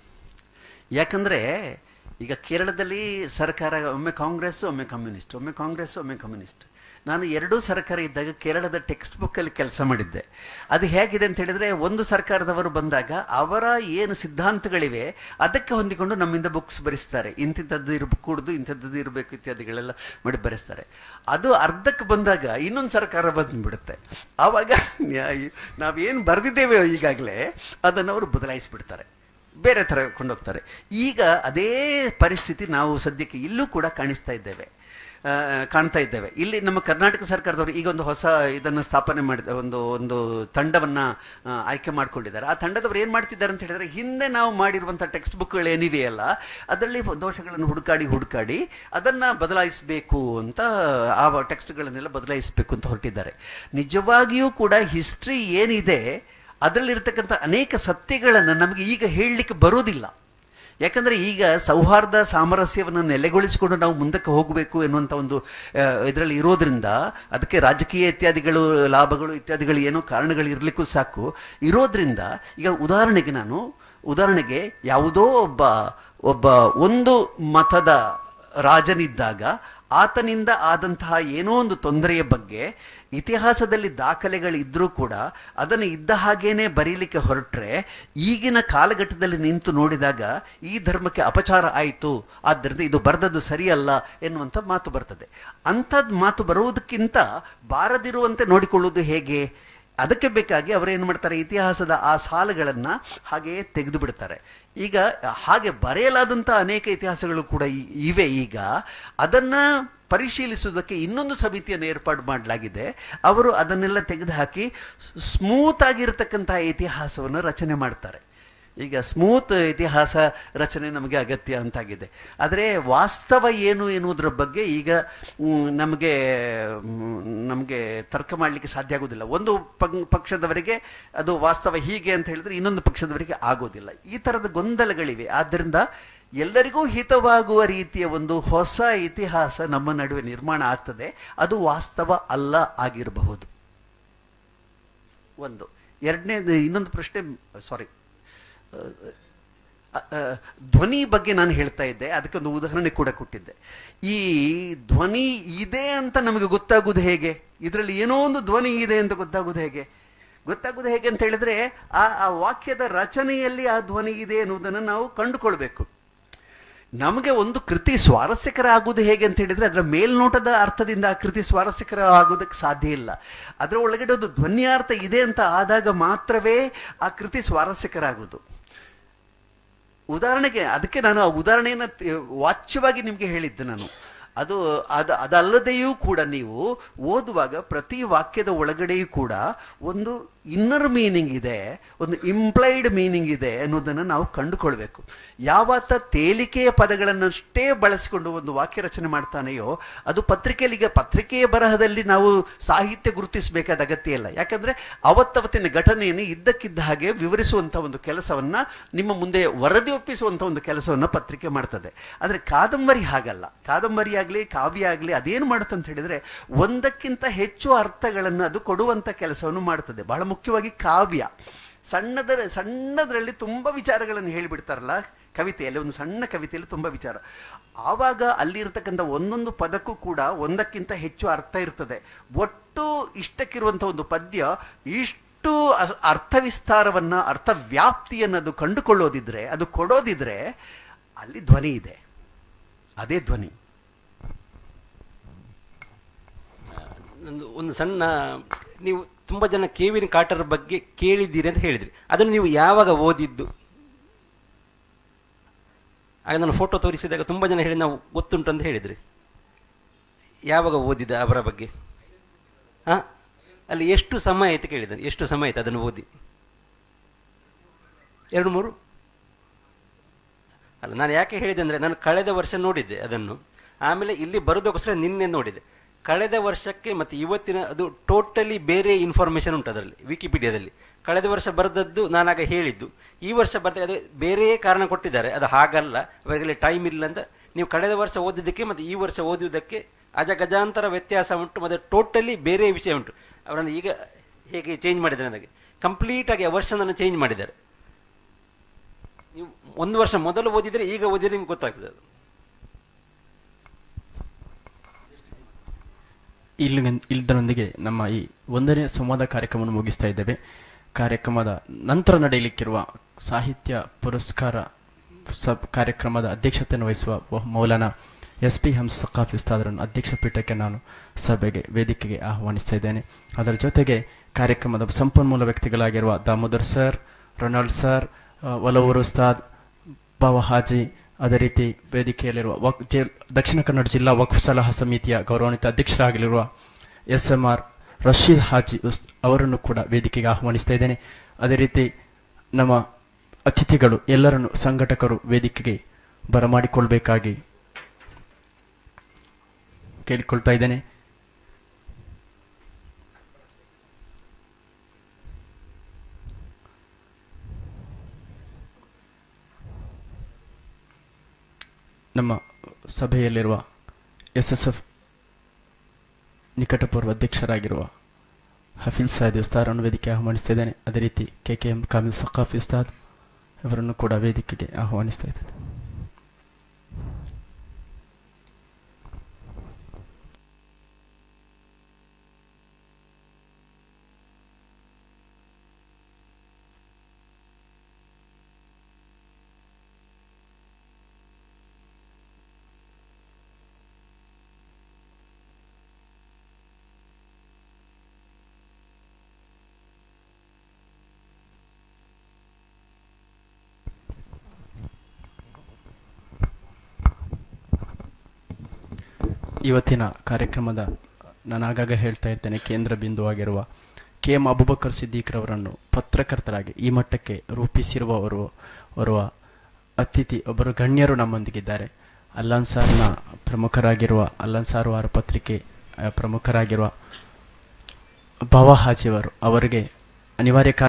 ಯಾಕಂದರೆ ಈಗ ಕೇರಳದಲ್ಲಿ ಸರ್ಕಾರ ಒಮ್ಮೆ ಕಾಂಗ್ರೆಸ್ ಒಮ್ಮೆ ಕಮ್ಯುನಿಸ್ಟ್ ಒಮ್ಮೆ ಕಾಂಗ್ರೆಸ್ ಒಮ್ಮೆ ಕಮ್ಯುನಿಸ್ಟ್ ನಾನು ಎರಡೂ ಸರ್ಕಾರ ಇದ್ದಾಗ ಕೇರಳದ ಟೆಕ್ಸ್ಟ್ ಬುಕ್ಕಲ್ಲಿ ಕೆಲಸ ಮಾಡಿದ್ದೆ ಅದು ಹೇಗಿದೆ ಅಂತ ಹೇಳಿದರೆ ಒಂದು ಸರ್ಕಾರದವರು ಬಂದಾಗ ಅವರ ಏನು ಸಿದ್ಧಾಂತಗಳಿವೆ ಅದಕ್ಕೆ ಹೊಂದಿಕೊಂಡು ನಮ್ಮಿಂದ ಬುಕ್ಸ್ ಬರೆಸ್ತಾರೆ ಇಂತಿಂಥದ್ದು ಇರಕೂಡ್ದು ಇಂಥದ್ದು ಇರಬೇಕು ಇತ್ಯಾದಿಗಳೆಲ್ಲ ಮಾಡಿ ಬರೆಸ್ತಾರೆ ಅದು ಅರ್ಧಕ್ಕೆ ಬಂದಾಗ ಇನ್ನೊಂದು ಸರ್ಕಾರ ಬಂದ್ಬಿಡುತ್ತೆ ಆವಾಗ ನ್ಯಾಯ- ನಾವೇನು ಬರೆದಿದ್ದೇವೆ ಈಗಾಗಲೇ ಅದನ್ನು ಅವರು ಬದಲಾಯಿಸಿಬಿಡ್ತಾರೆ ಬೇರೆ ಥರ ಕೊಂಡೋಗ್ತಾರೆ ಈಗ ಅದೇ ಪರಿಸ್ಥಿತಿ ನಾವು ಸದ್ಯಕ್ಕೆ ಇಲ್ಲೂ ಕೂಡ ಕಾಣಿಸ್ತಾ ಇದ್ದೇವೆ ಆ, ಕಾಣ್ತಾ ಇದ್ದೇವೆ ಇಲ್ಲಿ ನಮ್ಮ ಕರ್ನಾಟಕ ಸರ್ಕಾರದವರು ಈಗ ಒಂದು ಹೊಸ ಇದನ್ನು ಸ್ಥಾಪನೆ ಮಾಡಿದ ಒಂದು ಒಂದು ತಂಡವನ್ನು ಆಯ್ಕೆ ಮಾಡ್ಕೊಂಡಿದ್ದಾರೆ ಆ ತಂಡದವರು ಏನು ಮಾಡ್ತಿದ್ದಾರೆ ಅಂತ ಹೇಳಿದ್ರೆ ಹಿಂದೆ ನಾವು ಮಾಡಿರುವಂಥ ಟೆಕ್ಸ್ಟ್ ಬುಕ್ಗಳು ಏನಿವೆಯಲ್ಲ ಅದರಲ್ಲಿ ದೋಷಗಳನ್ನು ಹುಡುಕಾಡಿ ಹುಡುಕಾಡಿ ಅದನ್ನು ಬದಲಾಯಿಸಬೇಕು ಅಂತ ಆ ಟೆಕ್ಸ್ಟ್ಗಳನ್ನೆಲ್ಲ ಬದಲಾಯಿಸಬೇಕು ಅಂತ ಹೊರಟಿದ್ದಾರೆ ನಿಜವಾಗಿಯೂ ಕೂಡ ಹಿಸ್ಟ್ರಿ ಏನಿದೆ ಅದರಲ್ಲಿರ್ತಕ್ಕಂಥ ಅನೇಕ ಸತ್ಯಗಳನ್ನು ನಮಗೆ ಈಗ ಹೇಳಲಿಕ್ಕೆ ಬರೋದಿಲ್ಲ ಯಾಕಂದರೆ ಈಗ ಸೌಹಾರ್ದ ಸಾಮರಸ್ಯವನ್ನು ನೆಲೆಗೊಳಿಸಿಕೊಂಡು ನಾವು ಮುಂದಕ್ಕೆ ಹೋಗಬೇಕು ಎನ್ನುವಂಥ ಒಂದು ಇದರಲ್ಲಿ ಇರೋದ್ರಿಂದ ಅದಕ್ಕೆ ರಾಜಕೀಯ ಇತ್ಯಾದಿಗಳು ಲಾಭಗಳು ಇತ್ಯಾದಿಗಳು ಏನೋ ಕಾರಣಗಳು ಇರಲಿಕ್ಕೂ ಸಾಕು ಇರೋದ್ರಿಂದ ಈಗ ಉದಾಹರಣೆಗೆ ನಾನು ಉದಾಹರಣೆಗೆ ಯಾವುದೋ ಒಬ್ಬ ಒಬ್ಬ ಒಂದು ಮತದ ರಾಜನಿದ್ದಾಗ ಆತನಿಂದ ಆದಂತಹ ಏನೋ ಒಂದು ತೊಂದರೆಯ ಬಗ್ಗೆ ಇತಿಹಾಸದಲ್ಲಿ ದಾಖಲೆಗಳಿದ್ರೂ ಕೂಡ ಅದನ್ನು ಇದ್ದ ಹಾಗೇನೆ ಬರೀಲಿಕ್ಕೆ ಹೊರಟ್ರೆ ಈಗಿನ ಕಾಲಘಟ್ಟದಲ್ಲಿ ನಿಂತು ನೋಡಿದಾಗ ಈ ಧರ್ಮಕ್ಕೆ ಅಪಚಾರ ಆಯಿತು ಆದ್ದರಿಂದ ಇದು ಬರೆದದ್ದು ಸರಿಯಲ್ಲ ಎನ್ನುವಂಥ ಮಾತು ಬರ್ತದೆ ಅಂಥದ್ದು ಮಾತು ಬರುವುದಕ್ಕಿಂತ ಬಾರದಿರುವಂತೆ ನೋಡಿಕೊಳ್ಳುವುದು ಹೇಗೆ ಅದಕ್ಕೆ ಬೇಕಾಗಿ ಅವರೇನು ಮಾಡ್ತಾರೆ ಇತಿಹಾಸದ ಆ ಸಾಲುಗಳನ್ನು ಹಾಗೆಯೇ ತೆಗೆದು ಬಿಡ್ತಾರೆ ಈಗ ಹಾಗೆ ಬರೆಯಲಾದಂಥ ಅನೇಕ ಇತಿಹಾಸಗಳು ಕೂಡ ಇ- ಇವೆ ಈಗ ಅದನ್ನು ಪರಿಶೀಲಿಸುವುದಕ್ಕೆ ಇನ್ನೊಂದು ಸಮಿತಿಯನ್ನು ಏರ್ಪಾಡು ಮಾಡಲಾಗಿದೆ ಅವರು ಅದನ್ನೆಲ್ಲ ತೆಗೆದುಹಾಕಿ ಸ್ಮೂತ್ ಆಗಿರತಕ್ಕಂತಹ ಇತಿಹಾಸವನ್ನು ರಚನೆ ಮಾಡ್ತಾರೆ ಈಗ ಸ್ಮೂತ್ ಇತಿಹಾಸ ರಚನೆ ನಮಗೆ ಅಗತ್ಯ ಅಂತಾಗಿದೆ ಆದರೆ ವಾಸ್ತವ ಏನು ಎನ್ನುವುದರ ಬಗ್ಗೆ ಈಗ ಮ್, ನಮಗೆ ಮ್, ನಮಗೆ ತರ್ಕ ಮಾಡಲಿಕ್ಕೆ ಸಾಧ್ಯ ಆಗೋದಿಲ್ಲ ಒಂದು ಪಂಗ್- ಪಕ್ಷದವರಿಗೆ ಅದು ವಾಸ್ತವ ಹೀಗೆ ಅಂತ ಹೇಳಿದ್ರೆ ಇನ್ನೊಂದು ಪಕ್ಷದವರಿಗೆ ಆಗೋದಿಲ್ಲ ಈ ಥರದ ಗೊಂದಲಗಳಿವೆ ಆದ್ದರಿಂದ ಎಲ್ಲರಿಗೂ ಹಿತವಾಗುವ ರೀತಿಯ ಒಂದು ಹೊಸ ಇತಿಹಾಸ ನಮ್ಮ ನಡುವೆ ನಿರ್ಮಾಣ ಆಗ್ತದೆ ಅದು ವಾಸ್ತವ ಅಲ್ಲ ಆಗಿರಬಹುದು ಒಂದು ಎರಡನೇದು ಇನ್ನೊಂದು ಪ್ರಶ್ನೆ ಸಾರಿ ಧ್ವನಿ ಬಗ್ಗೆ ನಾನು ಹೇಳ್ತಾ ಇದ್ದೆ ಅದಕ್ಕೊಂದು ಉದಾಹರಣೆ ಕೂಡ ಕೊಟ್ಟಿದ್ದೆ ಈ ಧ್ವನಿ ಇದೆ ಅಂತ ನಮಗೆ ಗೊತ್ತಾಗುವುದು ಹೇಗೆ ಇದರಲ್ಲಿ ಏನೋ ಒಂದು ಧ್ವನಿ ಇದೆ ಅಂತ ಗೊತ್ತಾಗುವುದು ಹೇಗೆ ಗೊತ್ತಾಗುವುದು ಹೇಗೆ ಅಂತ ಹೇಳಿದ್ರೆ ಆ ಆ ವಾಕ್ಯದ ರಚನೆಯಲ್ಲಿ ಆ ಧ್ವನಿ ಇದೆ ಎನ್ನುವುದನ್ನು ನಾವು ಕಂಡುಕೊಳ್ಬೇಕು ನಮಗೆ ಒಂದು ಕೃತಿ ಸ್ವಾರಸ್ಯಕರ ಆಗುವುದು ಹೇಗೆ ಅಂತ ಹೇಳಿದ್ರೆ ಅದರ ಮೇಲ್ನೋಟದ ಅರ್ಥದಿಂದ ಆ ಕೃತಿ ಸ್ವಾರಸ್ಯಕರ ಆಗೋದಕ್ಕೆ ಸಾಧ್ಯ ಇಲ್ಲ ಅದರ ಒಳಗಡೆ ಒಂದು ಧ್ವನ್ಯಾರ್ಥ ಇದೆ ಅಂತ ಆದಾಗ ಮಾತ್ರವೇ ಆ ಕೃತಿ ಸ್ವಾರಸ್ಯಕರ ಆಗುವುದು ಉದಾಹರಣೆಗೆ ಅದಕ್ಕೆ ನಾನು ಆ ಉದಾಹರಣೆಯನ್ನು ತ- ವಾಚ್ಯವಾಗಿ ನಿಮಗೆ ಹೇಳಿದ್ದೆ ನಾನು ಅದು ಅದು ಅದಲ್ಲದೆಯೂ ಕೂಡ ನೀವು ಓದುವಾಗ ಪ್ರತಿ ವಾಕ್ಯದ ಒಳಗಡೆಯೂ ಕೂಡ ಒಂದು ಇನ್ನರ್ ಮೀನಿಂಗ್ ಇದೆ ಒಂದು ಇಂಪ್ಲೈಡ್ ಮೀನಿಂಗ್ ಇದೆ ಅನ್ನೋದನ್ನು ನಾವು ಕಂಡುಕೊಳ್ಬೇಕು ಯಾವತ್ತ ತೇಲಿಕೆಯ ಪದಗಳನ್ನಷ್ಟೇ ಬಳಸಿಕೊಂಡು ಒಂದು ವಾಕ್ಯ ರಚನೆ ಮಾಡ್ತಾನೆಯೋ ಅದು ಪತ್ರಿಕೆಯಲ್ಲಿ ಈಗ ಪತ್ರಿಕೆಯ ಬರಹದಲ್ಲಿ ನಾವು ಸಾಹಿತ್ಯ ಗುರುತಿಸಬೇಕಾದ ಅಗತ್ಯ ಇಲ್ಲ ಯಾಕಂದ್ರೆ ಅವತ್ತವತ್ತಿನ ಘಟನೆಯನ್ನು ಇದ್ದಕ್ಕಿದ್ದ ಹಾಗೆ ವಿವರಿಸುವಂಥ ಒಂದು ಕೆಲಸವನ್ನ ನಿಮ್ಮ ಮುಂದೆ ವರದಿ ಒಪ್ಪಿಸುವಂಥ ಒಂದು ಕೆಲಸವನ್ನು ಪತ್ರಿಕೆ ಮಾಡ್ತದೆ ಆದರೆ ಕಾದಂಬರಿ ಹಾಗಲ್ಲ ಕಾದಂಬರಿ ಆಗಲಿ ಕಾವ್ಯ ಆಗಲಿ ಅದೇನು ಮಾಡುತ್ತೆ ಅಂತ ಹೇಳಿದ್ರೆ ಒಂದಕ್ಕಿಂತ ಹೆಚ್ಚು ಅರ್ಥಗಳನ್ನು ಅದು ಕೊಡುವಂಥ ಕೆಲಸವನ್ನು ಮಾಡ್ತದೆ ಬಹಳ ಮುಖ್ಯವಾಗಿ ಕಾವ್ಯ ಸಣ್ಣದರ ಸಣ್ಣದರಲ್ಲಿ ತುಂಬ ವಿಚಾರಗಳನ್ನು ಹೇಳಿಬಿಡ್ತಾರಲ್ಲ ಕವಿತೆಯಲ್ಲಿ ಒಂದು ಸಣ್ಣ ಕವಿತೆಯಲ್ಲಿ ತುಂಬ ವಿಚಾರ ಆವಾಗ ಅಲ್ಲಿರ್ತಕ್ಕಂಥ ಒಂದೊಂದು ಪದಕ್ಕೂ ಕೂಡ ಒಂದಕ್ಕಿಂತ ಹೆಚ್ಚು ಅರ್ಥ ಇರ್ತದೆ ಒಟ್ಟು ಇಷ್ಟಕ್ಕಿರುವಂಥ ಒಂದು ಪದ್ಯ ಇಷ್ಟು ಅ- ಅರ್ಥ ವಿಸ್ತಾರವನ್ನು ಅರ್ಥ ವ್ಯಾಪ್ತಿಯನ್ನು ಅದು ಕಂಡುಕೊಳ್ಳೋದಿದ್ರೆ ಅದು ಕೊಡೋದಿದ್ರೆ ಅಲ್ಲಿ ಧ್ವನಿ ಇದೆ ಅದೇ ಧ್ವನಿ ನಂದು ಒಂದು ಸಣ್ಣ ನೀವು ತುಂಬ ಜನ ಕೇವಿನ ಕಾಟರ್ ಬಗ್ಗೆ ಕೇಳಿದ್ದೀರಿ ಅಂತ ಹೇಳಿದ್ರಿ ಅದನ್ನು ನೀವು ಯಾವಾಗ ಓದಿದ್ದು ಆಗ ನಾನು ಫೋಟೋ ತೋರಿಸಿದಾಗ ತುಂಬ ಜನ ಹೇಳಿ ನಾವು ಗೊತ್ತುಂಟು ಅಂತ ಹೇಳಿದ್ರಿ ಯಾವಾಗ ಓದಿದ ಅವರ ಬಗ್ಗೆ ಹಾಂ ಅಲ್ಲಿ ಎಷ್ಟು ಸಮಯ ಆಯ್ತು ಕೇಳಿದ್ದಾನೆ ಎಷ್ಟು ಸಮಯ ಆಯ್ತು ಅದನ್ನು ಓದಿ ಎರಡು ಮೂರು ಅಲ್ಲ ನಾನು ಯಾಕೆ ಹೇಳಿದೆ ಅಂದರೆ ನಾನು ಕಳೆದ ವರ್ಷ ನೋಡಿದ್ದೆ ಅದನ್ನು ಆಮೇಲೆ ಇಲ್ಲಿ ಬರೋದಕ್ಕೋಸ್ಕರ ನಿನ್ನೆ ನೋಡಿದೆ ಕಳೆದ ವರ್ಷಕ್ಕೆ ಮತ್ತು ಇವತ್ತಿನ ಅದು ಟೋಟಲಿ ಬೇರೆ ಇನ್ಫಾರ್ಮೇಷನ್ ಉಂಟು ಅದರಲ್ಲಿ ವಿಕಿಪೀಡಿಯಾದಲ್ಲಿ ಕಳೆದ ವರ್ಷ ಬರೆದದ್ದು ನಾನಾಗ ಹೇಳಿದ್ದು ಈ ವರ್ಷ ಬರ್ದ ಅದು ಬೇರೆ ಕಾರಣ ಕೊಟ್ಟಿದ್ದಾರೆ ಅದು ಹಾಗಲ್ಲ ಅವರಿಗೆ ಟೈಮ್ ಇಲ್ಲ ಅಂತ ನೀವು ಕಳೆದ ವರ್ಷ ಓದಿದ್ದಕ್ಕೆ ಮತ್ತು ಈ ವರ್ಷ ಓದುವುದಕ್ಕೆ ಅಜಗಜಾಂತರ ವ್ಯತ್ಯಾಸ ಉಂಟು ಮತ್ತು ಟೋಟಲಿ ಬೇರೆ ವಿಷಯ ಉಂಟು ಅವರನ್ನು ಈಗ ಹೇಗೆ ಚೇಂಜ್ ಮಾಡಿದ್ದಾರೆ ನನಗೆ ಕಂಪ್ಲೀಟಾಗಿ ಆ ವರ್ಷನನ್ನು ಚೇಂಜ್ ಮಾಡಿದ್ದಾರೆ ನೀವು ಒಂದು ವರ್ಷ ಮೊದಲು ಓದಿದರೆ ಈಗ ಓದಿದರೆ ನಿಮ್ಗೆ ಗೊತ್ತಾಗ್ತದೆ ಅದು ಇಲ್ಲಿ ಇಲ್ಲದರೊಂದಿಗೆ ನಮ್ಮ ಈ ಒಂದನೇ ಸಂವಾದ ಕಾರ್ಯಕ್ರಮವನ್ನು ಮುಗಿಸ್ತಾ ಇದ್ದೇವೆ ಕಾರ್ಯಕ್ರಮದ ನಂತರ ನಡೆಯಲಿಕ್ಕಿರುವ ಸಾಹಿತ್ಯ ಪುರಸ್ಕಾರ ಸಬ್ ಕಾರ್ಯಕ್ರಮದ ಅಧ್ಯಕ್ಷತೆಯನ್ನು ವಹಿಸುವ ವ- ಮೌಲಾನ ಎಸ್ ಪಿ ಹಂಸ ಸಕಾಫಿ ಉಸ್ತಾದರನ್ನು ಅಧ್ಯಕ್ಷ ಪೀಠಕ್ಕೆ ನಾನು ಸಭೆಗೆ ವೇದಿಕೆಗೆ ಆಹ್ವಾನಿಸ್ತಾ ಇದ್ದೇನೆ ಅದರ ಜೊತೆಗೆ ಕಾರ್ಯಕ್ರಮದ ಸಂಪನ್ಮೂಲ ವ್ಯಕ್ತಿಗಳಾಗಿರುವ ದಾಮೋದರ್ ಸರ್ ರೊನಾಲ್ಡ್ ಸರ್ ಆ, ಒಲವೂರು ಉಸ್ತಾದ್ ಬಾವ ಹಾಜಿ ಅದೇ ರೀತಿ ವೇದಿಕೆಯಲ್ಲಿರುವ ವಕ್ ಜೆ ದಕ್ಷಿಣ ಕನ್ನಡ ಜಿಲ್ಲಾ ವಕ್ಫ್ ಸಲಹಾ ಸಮಿತಿಯ ಗೌರವಾನ್ವಿತ ಅಧ್ಯಕ್ಷರಾಗಲಿರುವ S M R Rasheed Haji ಉಸ್ ಅವರನ್ನು ಕೂಡ ವೇದಿಕೆಗೆ ಆಹ್ವಾನಿಸ್ತಾ ಇದ್ದೇನೆ ಅದೇ ರೀತಿ ನಮ್ಮ ಅತಿಥಿಗಳು ಎಲ್ಲರನ್ನು ಸಂಘಟಕರು ವೇದಿಕೆಗೆ ಬರಮಾಡಿಕೊಳ್ಬೇಕಾಗಿ ಕೇಳಿಕೊಳ್ತಾ ಇದ್ದೇನೆ ನಮ್ಮ ಸಭೆಯಲ್ಲಿರುವ ಎಸ್ ಎಸ್ ಎಫ್ ನಿಕಟಪೂರ್ವ ಅಧ್ಯಕ್ಷರಾಗಿರುವ ಹಫೀಲ್ ಸಾಯದ್ ಉಸ್ತಾದರನ್ನು ವೇದಿಕೆ ಆಹ್ವಾನಿಸ್ತಾ ಇದ್ದೇನೆ ಅದೇ ರೀತಿ K K M Kamil Saqafi Ustad ಇವರನ್ನು ಕೂಡ ವೇದಿಕೆಗೆ ಆಹ್ವಾನಿಸ್ತಾ ಇದ್ದೇನೆ ಇವತ್ತಿನ ಕಾರ್ಯಕ್ರಮದ ನಾನು ಆಗಾಗ ಹೇಳ್ತಾ ಇರ್ತೇನೆ ಕೇಂದ್ರ ಬಿಂದುವಾಗಿರುವ ಕೆ ಎಂ ಅಬುಬಕರ್ ಸಿದ್ದೀಕ್ರವರನ್ನು ಪತ್ರಕರ್ತರಾಗಿ ಈ ಮಟ್ಟಕ್ಕೆ ರೂಪಿಸಿರುವವರು ಓರ್ವ ಅತಿಥಿ ಒಬ್ಬರು ಗಣ್ಯರು ನಮ್ಮೊಂದಿಗಿದ್ದಾರೆ ಅಲ್ಲನ್ಸಾರ್ನ ಪ್ರಮುಖರಾಗಿರುವ ಅಲ್ಲನ್ಸಾರ್ ವಾರ ಪತ್ರಿಕೆ ಆ, ಪ್ರಮುಖರಾಗಿರುವ ಭವ ಹಾಜಿಯವರು ಅವರಿಗೆ ಅನಿವಾರ್ಯ ಕಾರಣ